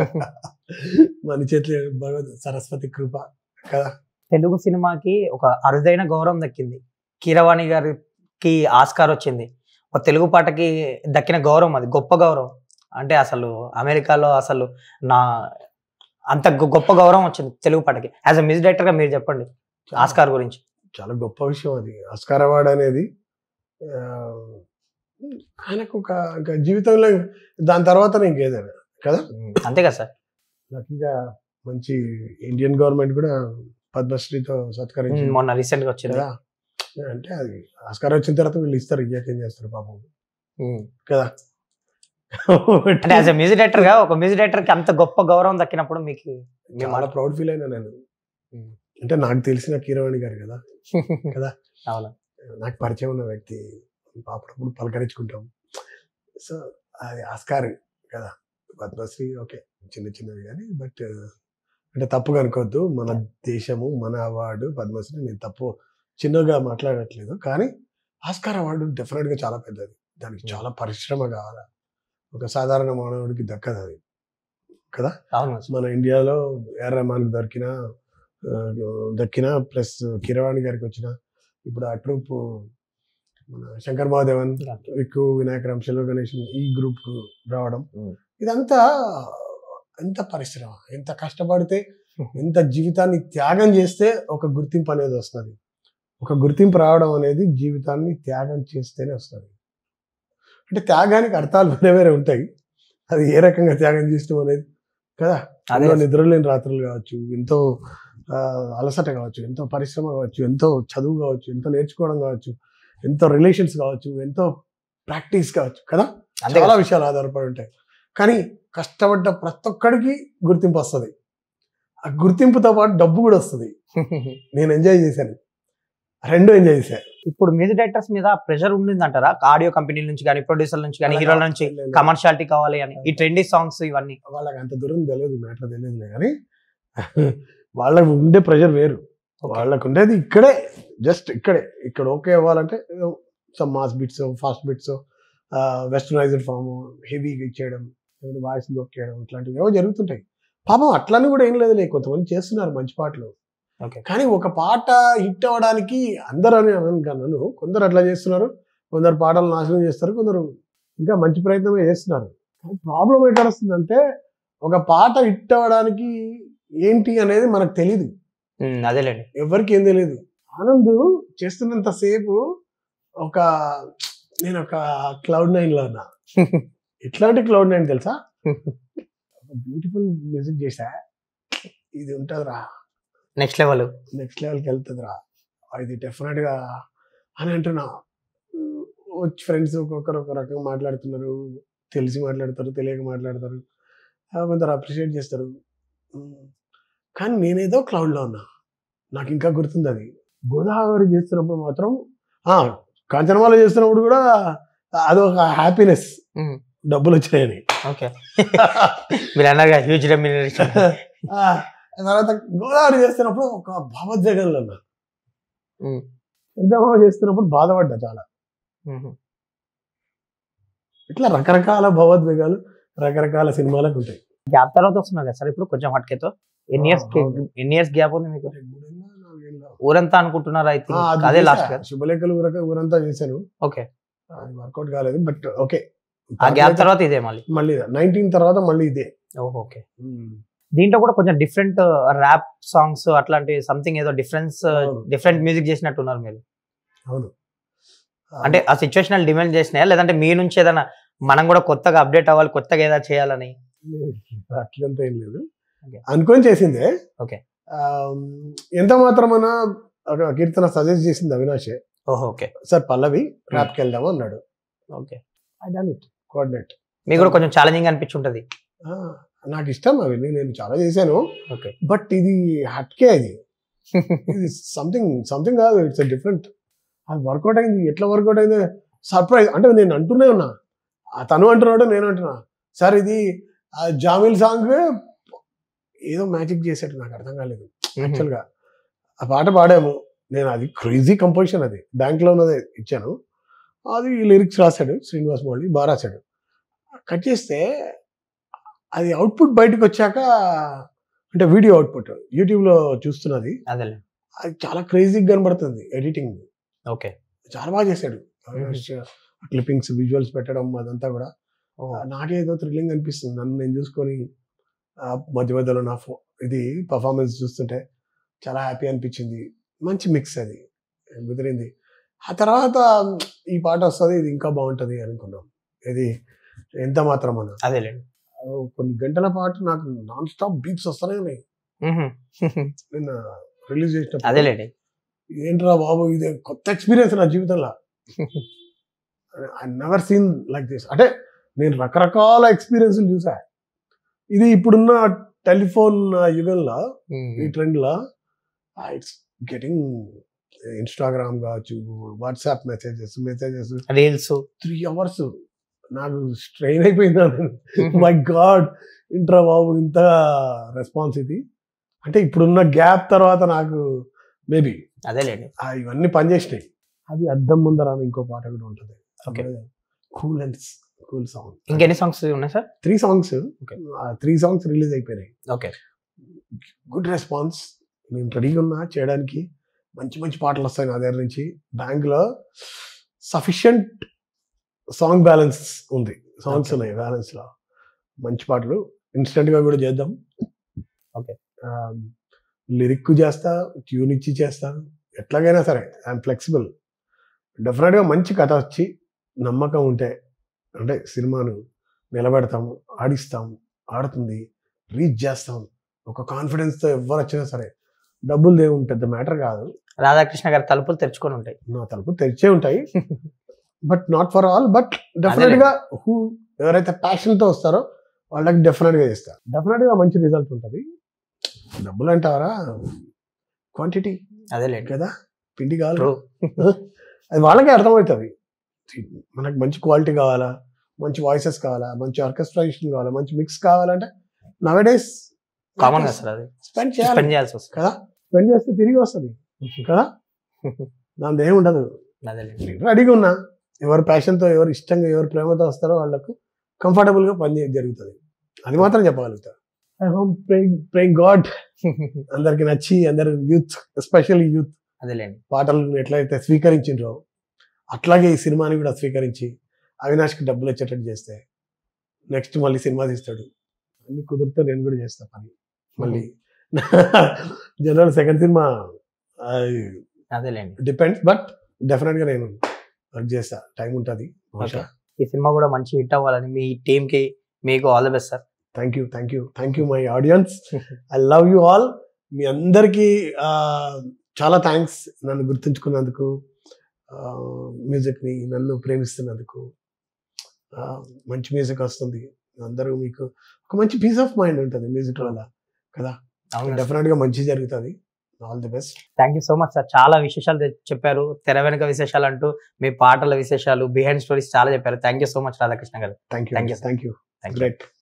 S2: మన చేతిలో భగవద్ సరస్వతి కృప కదా
S1: తెలుగు సినిమాకి ఒక అరుదైన గౌరవం దక్కింది కీరవాణి గారికి ఆస్కార్ వచ్చింది ఒక తెలుగు పాటకి దక్కిన గౌరవం అది గొప్ప గౌరవం అంటే అసలు అమెరికాలో అసలు నా అంత గొ- గొప్ప గౌరవం వచ్చింది తెలుగు పాటకి యాజ్ అ మ్యూజిక్ డైరెక్టర్ గా మీరు చెప్పండి ఆస్కార్ గురించి
S2: చాలా గొప్ప విషయం అది ఆస్కార్ అవార్డ్ అనేది ఆ, ఆయనకు ఒక ఇంకా జీవితంలో దాని తర్వాత ఇంకేదైనా కదా
S1: అంతే కదా సార్
S2: లక్కీగా మంచి ఇండియన్ గవర్నమెంట్ కూడా పద్మశ్రీతో సత్కరించింది
S1: మొన్న రీసెంట్ గా వచ్చింది
S2: కదా అంటే అది ఆస్కార్ వచ్చిన తర్వాత వీళ్ళు ఇస్తారు ఇంకేం చేస్తారు పాపం కదా
S1: అంటే యాజ్ అ మ్యూజిక్ డైరెక్టర్ గా ఒక మ్యూజిక్ డైరెక్టర్ కి అంత గొప్ప గౌరవం దక్కినప్పుడు మీకు మీ
S2: చాలా
S1: మాట
S2: ప్రౌడ్ ఫీల్ అయినా నేను
S1: Hmm.
S2: అంటే నాకు తెలిసిన కీరవాణి గారు కదా కదా
S1: అవును
S2: నాకు పరిచయం ఉన్న వ్యక్తి అప్పుడప్పుడు పలకరించుకుంటాం సో అది ఆస్కార్ కదా పద్మశ్రీ ఓకే చిన్న చిన్నది కానీ బట్ అంటే తప్పుగా అనుకోవద్దు మన దేశము మన అవార్డు పద్మశ్రీ నేను తప్పు చిన్నగా మాట్లాడట్లేదు కానీ ఆస్కార్ అవార్డు డెఫినెట్గా చాలా పెద్దది దానికి చాలా పరిశ్రమ కావాలి ఒక సాధారణ మానవుడికి దక్కదు అది కదా
S1: అవును
S2: మన ఇండియాలో ఏఆర్ రెహమాన్కి దొరికిన ఆ, దక్కిన ప్లస్ కిరవాణి గారికి వచ్చిన ఇప్పుడు ఆ ట్రూప్ మన శంకర్ మహాదేవన్ విక్కు వినాయక రామ్ శిల్వ గణేష్ ఈ గ్రూప్ రావడం
S1: Mm.
S2: ఇదంతా ఎంత పరిశ్రమ ఎంత కష్టపడితే ఎంత జీవితాన్ని త్యాగం చేస్తే ఒక గుర్తింపు అనేది వస్తుంది ఒక గుర్తింపు రావడం అనేది జీవితాన్ని త్యాగం చేస్తేనే వస్తుంది అంటే త్యాగానికి అర్థాలు వేరే వేరే ఉంటాయి అది ఏ రకంగా త్యాగం చేస్తాం అనేది కదా
S1: అదే
S2: ఎన్నో నిద్రలేని రాత్రులు కావచ్చు ఎంతో ఆ, అలసట కావచ్చు ఎంతో పరిశ్రమ కావచ్చు ఎంతో చదువు కావచ్చు ఎంతో నేర్చుకోవడం కావచ్చు ఎంతో రిలేషన్స్ కావచ్చు ఎంతో ప్రాక్టీస్ కావచ్చు కదా
S1: అంతే
S2: చాలా
S1: కదా.
S2: విషయాలు ఆధారపడి ఉంటాయి కానీ కష్టపడ్డ ప్రతి ఒక్కడికి గుర్తింపు వస్తుంది ఆ గుర్తింపుతో పాటు డబ్బు కూడా వస్తుంది నేను ఎంజాయ్ చేశాను రెండు ఎంజాయ్ చేశాను
S1: ఇప్పుడు మ్యూజిక్ డైరెక్టర్స్ మీద ప్రెషర్ ఉండింది అంటారా ఆడియో కంపెనీ నుంచి కానీ ప్రొడ్యూసర్ నుంచి కానీ హీరోల నుంచి కమర్షియాలిటీ కావాలి అని ఈ ట్రెండీ సాంగ్స్ ఇవన్నీ
S2: వాళ్ళకి అంత దూరం తెలియదు మ్యాటర్ తెలియదులే కానీ వాళ్ళకి ఉండే ప్రెషర్ వేరు వాళ్ళకు ఉండేది ఇక్కడే జస్ట్ ఇక్కడే ఇక్కడ ఓకే అవ్వాలంటే some mass bits fast bits westernized form హెవీగా ఇచ్చేయడం వాయిస్ దొక్కేయడం ఇట్లాంటివి ఏవో జరుగుతుంటాయి పాపం అట్లని కూడా ఏం లేదులే కొంతమంది చేస్తున్నారు మంచి పాటలు
S1: ఓకే
S2: కానీ ఒక పాట హిట్ అవ్వడానికి అందరూ అని అనను కన్నాను కొందరు అట్లా చేస్తున్నారు కొందరు పాటలు నాశనం చేస్తారు కొందరు ఇంకా మంచి ప్రయత్నమే చేస్తున్నారు ప్రాబ్లం ఎక్కడ వస్తుందంటే ఒక పాట హిట్ అవ్వడానికి ఏంటి అనేది మనకు తెలియదు
S1: అదేలేండి
S2: ఎవరికి ఏం తెలియదు ఆనంద్ చేస్తున్నంత సేపు ఒక నేను ఒక క్లౌడ్ నైన్ లో ఉన్నా ఎట్లాంటి క్లౌడ్ నైన్ తెలుసా ఒక బ్యూటిఫుల్ మ్యూజిక్ చేసా ఇది ఉంటుందిరా
S1: నెక్స్ట్ లెవెల్
S2: నెక్స్ట్ లెవెల్కి వెళ్తుందిరా ఇది డెఫినెట్ గా అని అంటున్నా ఉమ్, వచ్చి ఫ్రెండ్స్ ఒక్కొక్కరు ఒక రకంగా మాట్లాడుతున్నారు తెలిసి మాట్లాడతారు తెలియక మాట్లాడతారు ఆ, కొందరు అప్రిషియేట్ చేస్తారు ఉమ్, కానీ నేనేదో క్లౌడ్లో ఉన్నా నాకు ఇంకా గుర్తుంది అది గోదావరి చేస్తున్నప్పుడు మాత్రం ఆ, కాంచనమాల చేస్తున్నప్పుడు కూడా అదొక హ్యాపీనెస్ డబ్బులు వచ్చాయని
S1: ఓకే మీరు అన్నారు హ్యూజ్ రెమ్యూనరేషన్
S2: ఆ, తర్వాత గోదావరి చేస్తున్నప్పుడు ఒక భావోద్వేగంలో ఉన్నా చందమామ చేస్తున్నప్పుడు బాధపడ్డా చాలా ఇట్లా రకరకాల భావోద్వేగాలు రకరకాల సినిమాలకు ఉంటాయి
S1: గ్యాప్ తర్వాత వస్తున్నారు కదా సార్ ఇప్పుడు కొంచెం హట్కేతో ఎన్ని ఇయర్స్
S2: అవును.
S1: ఎన్ని ఇయర్స్ గ్యాప్ ఉంది మీకు
S2: మూడేళ్ళ, నాలుగేళ్ళ.
S1: ఊరంతా అనుకుంటున్నారు ఐ
S2: ఆ,
S1: థింక్
S2: అది
S1: అదే
S2: చేశా.
S1: లాస్ట్ కదా
S2: శుభలేఖలు ఊరక ఊరంతా చేశాను
S1: ఓకే
S2: అది వర్కౌట్ కాలేదు బట్ ఓకే
S1: ఆ గ్యాప్ తర్వాత ఇదే మళ్ళీ
S2: మళ్ళీ నైన్టీన్ తర్వాత మళ్ళీ ఇదే
S1: ఓహో ఓకే దీంట్లో కూడా కొంచెం డిఫరెంట్ ర్యాప్ సాంగ్స్ అట్లాంటి సంథింగ్ ఏదో డిఫరెన్స్
S2: అవును.
S1: డిఫరెంట్ మ్యూజిక్ చేసినట్టున్నారు మీరు
S2: అవును
S1: అంటే ఆ సిచ్యువేషనల్ డిమాండ్ చేసినాయా లేదంటే మీ నుంచి ఏదైనా మనం కూడా కొత్తగా అప్డేట్ అవ్వాలి కొత్తగా ఏదైనా చేయాలని
S2: అట్లంతా ఏం లేదు
S1: Okay.
S2: అనుకొని చేసిందే
S1: Okay.
S2: ఆ, ఎంత మాత్రమన్నా ఒక కీర్తన సజెస్ట్ చేసింది అవినాషే
S1: ఓహో ఓకే
S2: సార్ పల్లవి ర్యాప్కి వెళ్దాము అన్నాడు
S1: okay
S2: I done it coordinate
S1: మీకు కూడా కొంచెం ఛాలెంజింగ్ అనిపించుంటది
S2: నాకు ఇష్టం అవి నేను చాలా చేశాను
S1: ఓకే
S2: బట్ ఇది హట్కే అది ఇది సంథింగ్ సంథింగ్ కాదు ఇట్స్ డిఫరెంట్ అది వర్కౌట్ అయింది ఎట్లా వర్కౌట్ అయింది సర్ప్రైజ్ అంటే నేను అంటూనే ఉన్నా ఆ తను అంటున్నాడు నేను అంటున్నా సార్ ఇది ఆ జామిల్ సాంగ్ ఏదో మ్యాజిక్ చేసేట్టు నాకు అర్థం కాలేదు యాక్చువల్గా ఆ పాట పాడాము నేను అది క్రేజీ కంపోజిషన్ అది బ్యాంక్లో ఉన్నదే ఇచ్చాను అది లిరిక్స్ రాశాడు శ్రీనివాస్ మౌళి బాగా రాశాడు కట్ చేస్తే అది అవుట్పుట్ బయటకు వచ్చాక అంటే వీడియో అవుట్పుట్ యూట్యూబ్లో చూస్తున్నది
S1: అదేలే
S2: అది చాలా క్రేజీగా కనబడుతుంది ఎడిటింగ్
S1: ఓకే
S2: చాలా బాగా చేశాడు క్లిప్పింగ్స్ విజువల్స్ పెట్టడం అదంతా కూడా నాకే ఏదో థ్రిల్లింగ్ అనిపిస్తుంది నన్ను నేను చూసుకొని ఆ మధ్య మధ్యలో నా ఫో ఇది పర్ఫార్మెన్స్ చూస్తుంటే చాలా హ్యాపీ అనిపించింది మంచి మిక్స్ అది కుదిరింది ఆ తర్వాత ఈ పాట వస్తుంది ఇది ఇంకా బాగుంటుంది అనుకున్నాం ఇది ఎంత మాత్రం అన్న
S1: అదేలేండి
S2: కొన్ని గంటల పాటు నాకు నాన్ స్టాప్ బీట్స్ వస్తూనే ఉన్నాయి
S1: మ్హూ.
S2: నిన్న రిలీజ్ చేసినప్పుడు
S1: అదేలేండి
S2: ఏంట్రా బాబు ఇది కొత్త ఎక్స్పీరియన్స్ నా జీవితంలో I never seen like this అంటే నేను రకరకాల ఎక్స్పీరియన్స్లు చూసా ఇది ఇప్పుడున్న టెలిఫోన్ యుగంలో ఈ ట్రెండ్లో ఇట్స్ గెటింగ్ ఇన్స్టాగ్రామ్ కావచ్చు WhatsApp messages messages
S1: reels
S2: three hours నాకు స్ట్రెయిన్ అయిపోయిందా మై గాడ్ ఇంట్రా బాబు ఇంత రెస్పాన్స్ ఇది అంటే ఇప్పుడున్న గ్యాప్ తర్వాత నాకు మేబీ
S1: అదేలేండి
S2: ఇవన్నీ పనిచేసినాయి అది అద్దం ముందర అని ఇంకో పాట కూడా ఉంటుంది
S1: Okay.
S2: Cool and cool song
S1: ఇంకెన్ని సాంగ్స్ ఉన్నాయి sir
S2: three songs
S1: Okay.
S2: Three songs release అయిపోయినాయి
S1: ఓకే
S2: గుడ్ రెస్పాన్స్ నేను రెడీగా ఉన్నా చేయడానికి మంచి మంచి పాటలు వస్తాయి నా దగ్గర నుంచి బ్యాంక్లో సఫిషియంట్ సాంగ్ బ్యాలెన్స్ ఉంది సాంగ్స్
S1: Okay.
S2: ఉన్నాయి బ్యాలెన్స్లో మంచి పాటలు ఇన్స్టెంట్గా కూడా చేద్దాం
S1: Okay.
S2: లిరిక్ చేస్తా ట్యూన్ ఇచ్చి చేస్తాను ఎట్లాగైనా సరే ఐఎమ్ ఫ్లెక్సిబుల్ డెఫినెట్గా మంచి కథ వచ్చి నమ్మకం ఉంటే అంటే సినిమాను నిలబెడతాము ఆడిస్తాము ఆడుతుంది రీచ్ చేస్తాం ఒక కాన్ఫిడెన్స్తో ఎవరు వచ్చినా సరే డబ్బులు దేవుని పెద్ద మ్యాటర్ కాదు
S1: రాధాకృష్ణ గారి తలుపులు తెరుచుకొని ఉంటాయి
S2: నా తలుపు తెరిచే ఉంటాయి but not for all but డెఫినెట్గా హూ ఎవరైతే ప్యాషన్తో వస్తారో వాళ్ళకి డెఫినెట్గా చేస్తారు డెఫినెట్గా మంచి రిజల్ట్ ఉంటుంది డబ్బులు అంటారా క్వాంటిటీ
S1: అదేలేండి
S2: కదా పిండి కావాలి
S1: True.
S2: అది వాళ్ళకే అర్థమవుతుంది మనకు మంచి క్వాలిటీ కావాలా మంచి వాయిసెస్ కావాలా మంచి ఆర్కెస్ట్రేషన్ కావాలా మంచి మిక్స్ కావాలంటే నవ్ డేస్
S1: కామన్ గా సార్ అది
S2: స్పెండ్ చేయాలి
S1: స్పెండ్ చేయాల్సి వస్తుంది
S2: కదా స్పెండ్ చేస్తే తిరిగి వస్తుంది కదా దాని ఏమి ఉండదు
S1: అదేలేండి
S2: నేను రెడీగా ఉన్నా ఎవరు ప్యాషన్తో ఎవరు ఇష్టంగా ఎవరు ప్రేమతో వస్తారో వాళ్ళకు కంఫర్టబుల్గా పని చే- జరుగుతుంది అది మాత్రం చెప్పగలుగుతా I home praying praying God అందరికి నచ్చి అందరు యూత్ ఎస్పెషల్లీ యూత్
S1: అదేలేండి
S2: పాటలను ఎట్లయితే స్వీకరించిండ్రో అట్లాగే ఈ సినిమాని కూడా స్వీకరించి అవినాష్కి డబ్బులు వచ్చేటట్టు చేస్తే నెక్స్ట్ మళ్ళీ సినిమా తీస్తాడు అన్ని కుదిరితే నేను కూడా చేస్తా పని మళ్ళీ జనరల్ సెకండ్ సినిమా
S1: అదేలేండి
S2: డిపెండ్స్ బట్ డెఫినెట్గా నేను వర్క్ చేస్తా టైం ఉంటుంది బహుశా
S1: ఈ సినిమా కూడా మంచి హిట్ అవ్వాలని మీ టీమ్ కి మీకు all the best sir
S2: thank you thank you thank you my audience I love you all మీ అందరికీ ఆ, చాలా థ్యాంక్స్ నన్ను గుర్తుంచుకున్నందుకు మ్యూజిక్ని నన్ను ప్రేమిస్తున్నందుకు ఆ, మంచి మ్యూజిక్ వస్తుంది అందరూ మీకు ఒక మంచి పీస్ ఆఫ్ మైండ్ ఉంటుంది మ్యూజిక్ వల్ల కదా
S1: అవును
S2: డెఫినెట్గా మంచి జరుగుతుంది all the best
S1: thank you so much sir చాలా విశేషాలు తె- చెప్పారు తెర వెనుక విశేషాలు అంటూ మీ పాటల విశేషాలు బిహైండ్ స్టోరీస్ చాలా చెప్పారు thank you so much Radhakrishna garu
S2: thank you
S1: Thank you, sir.
S2: Thank you
S1: thank you
S2: great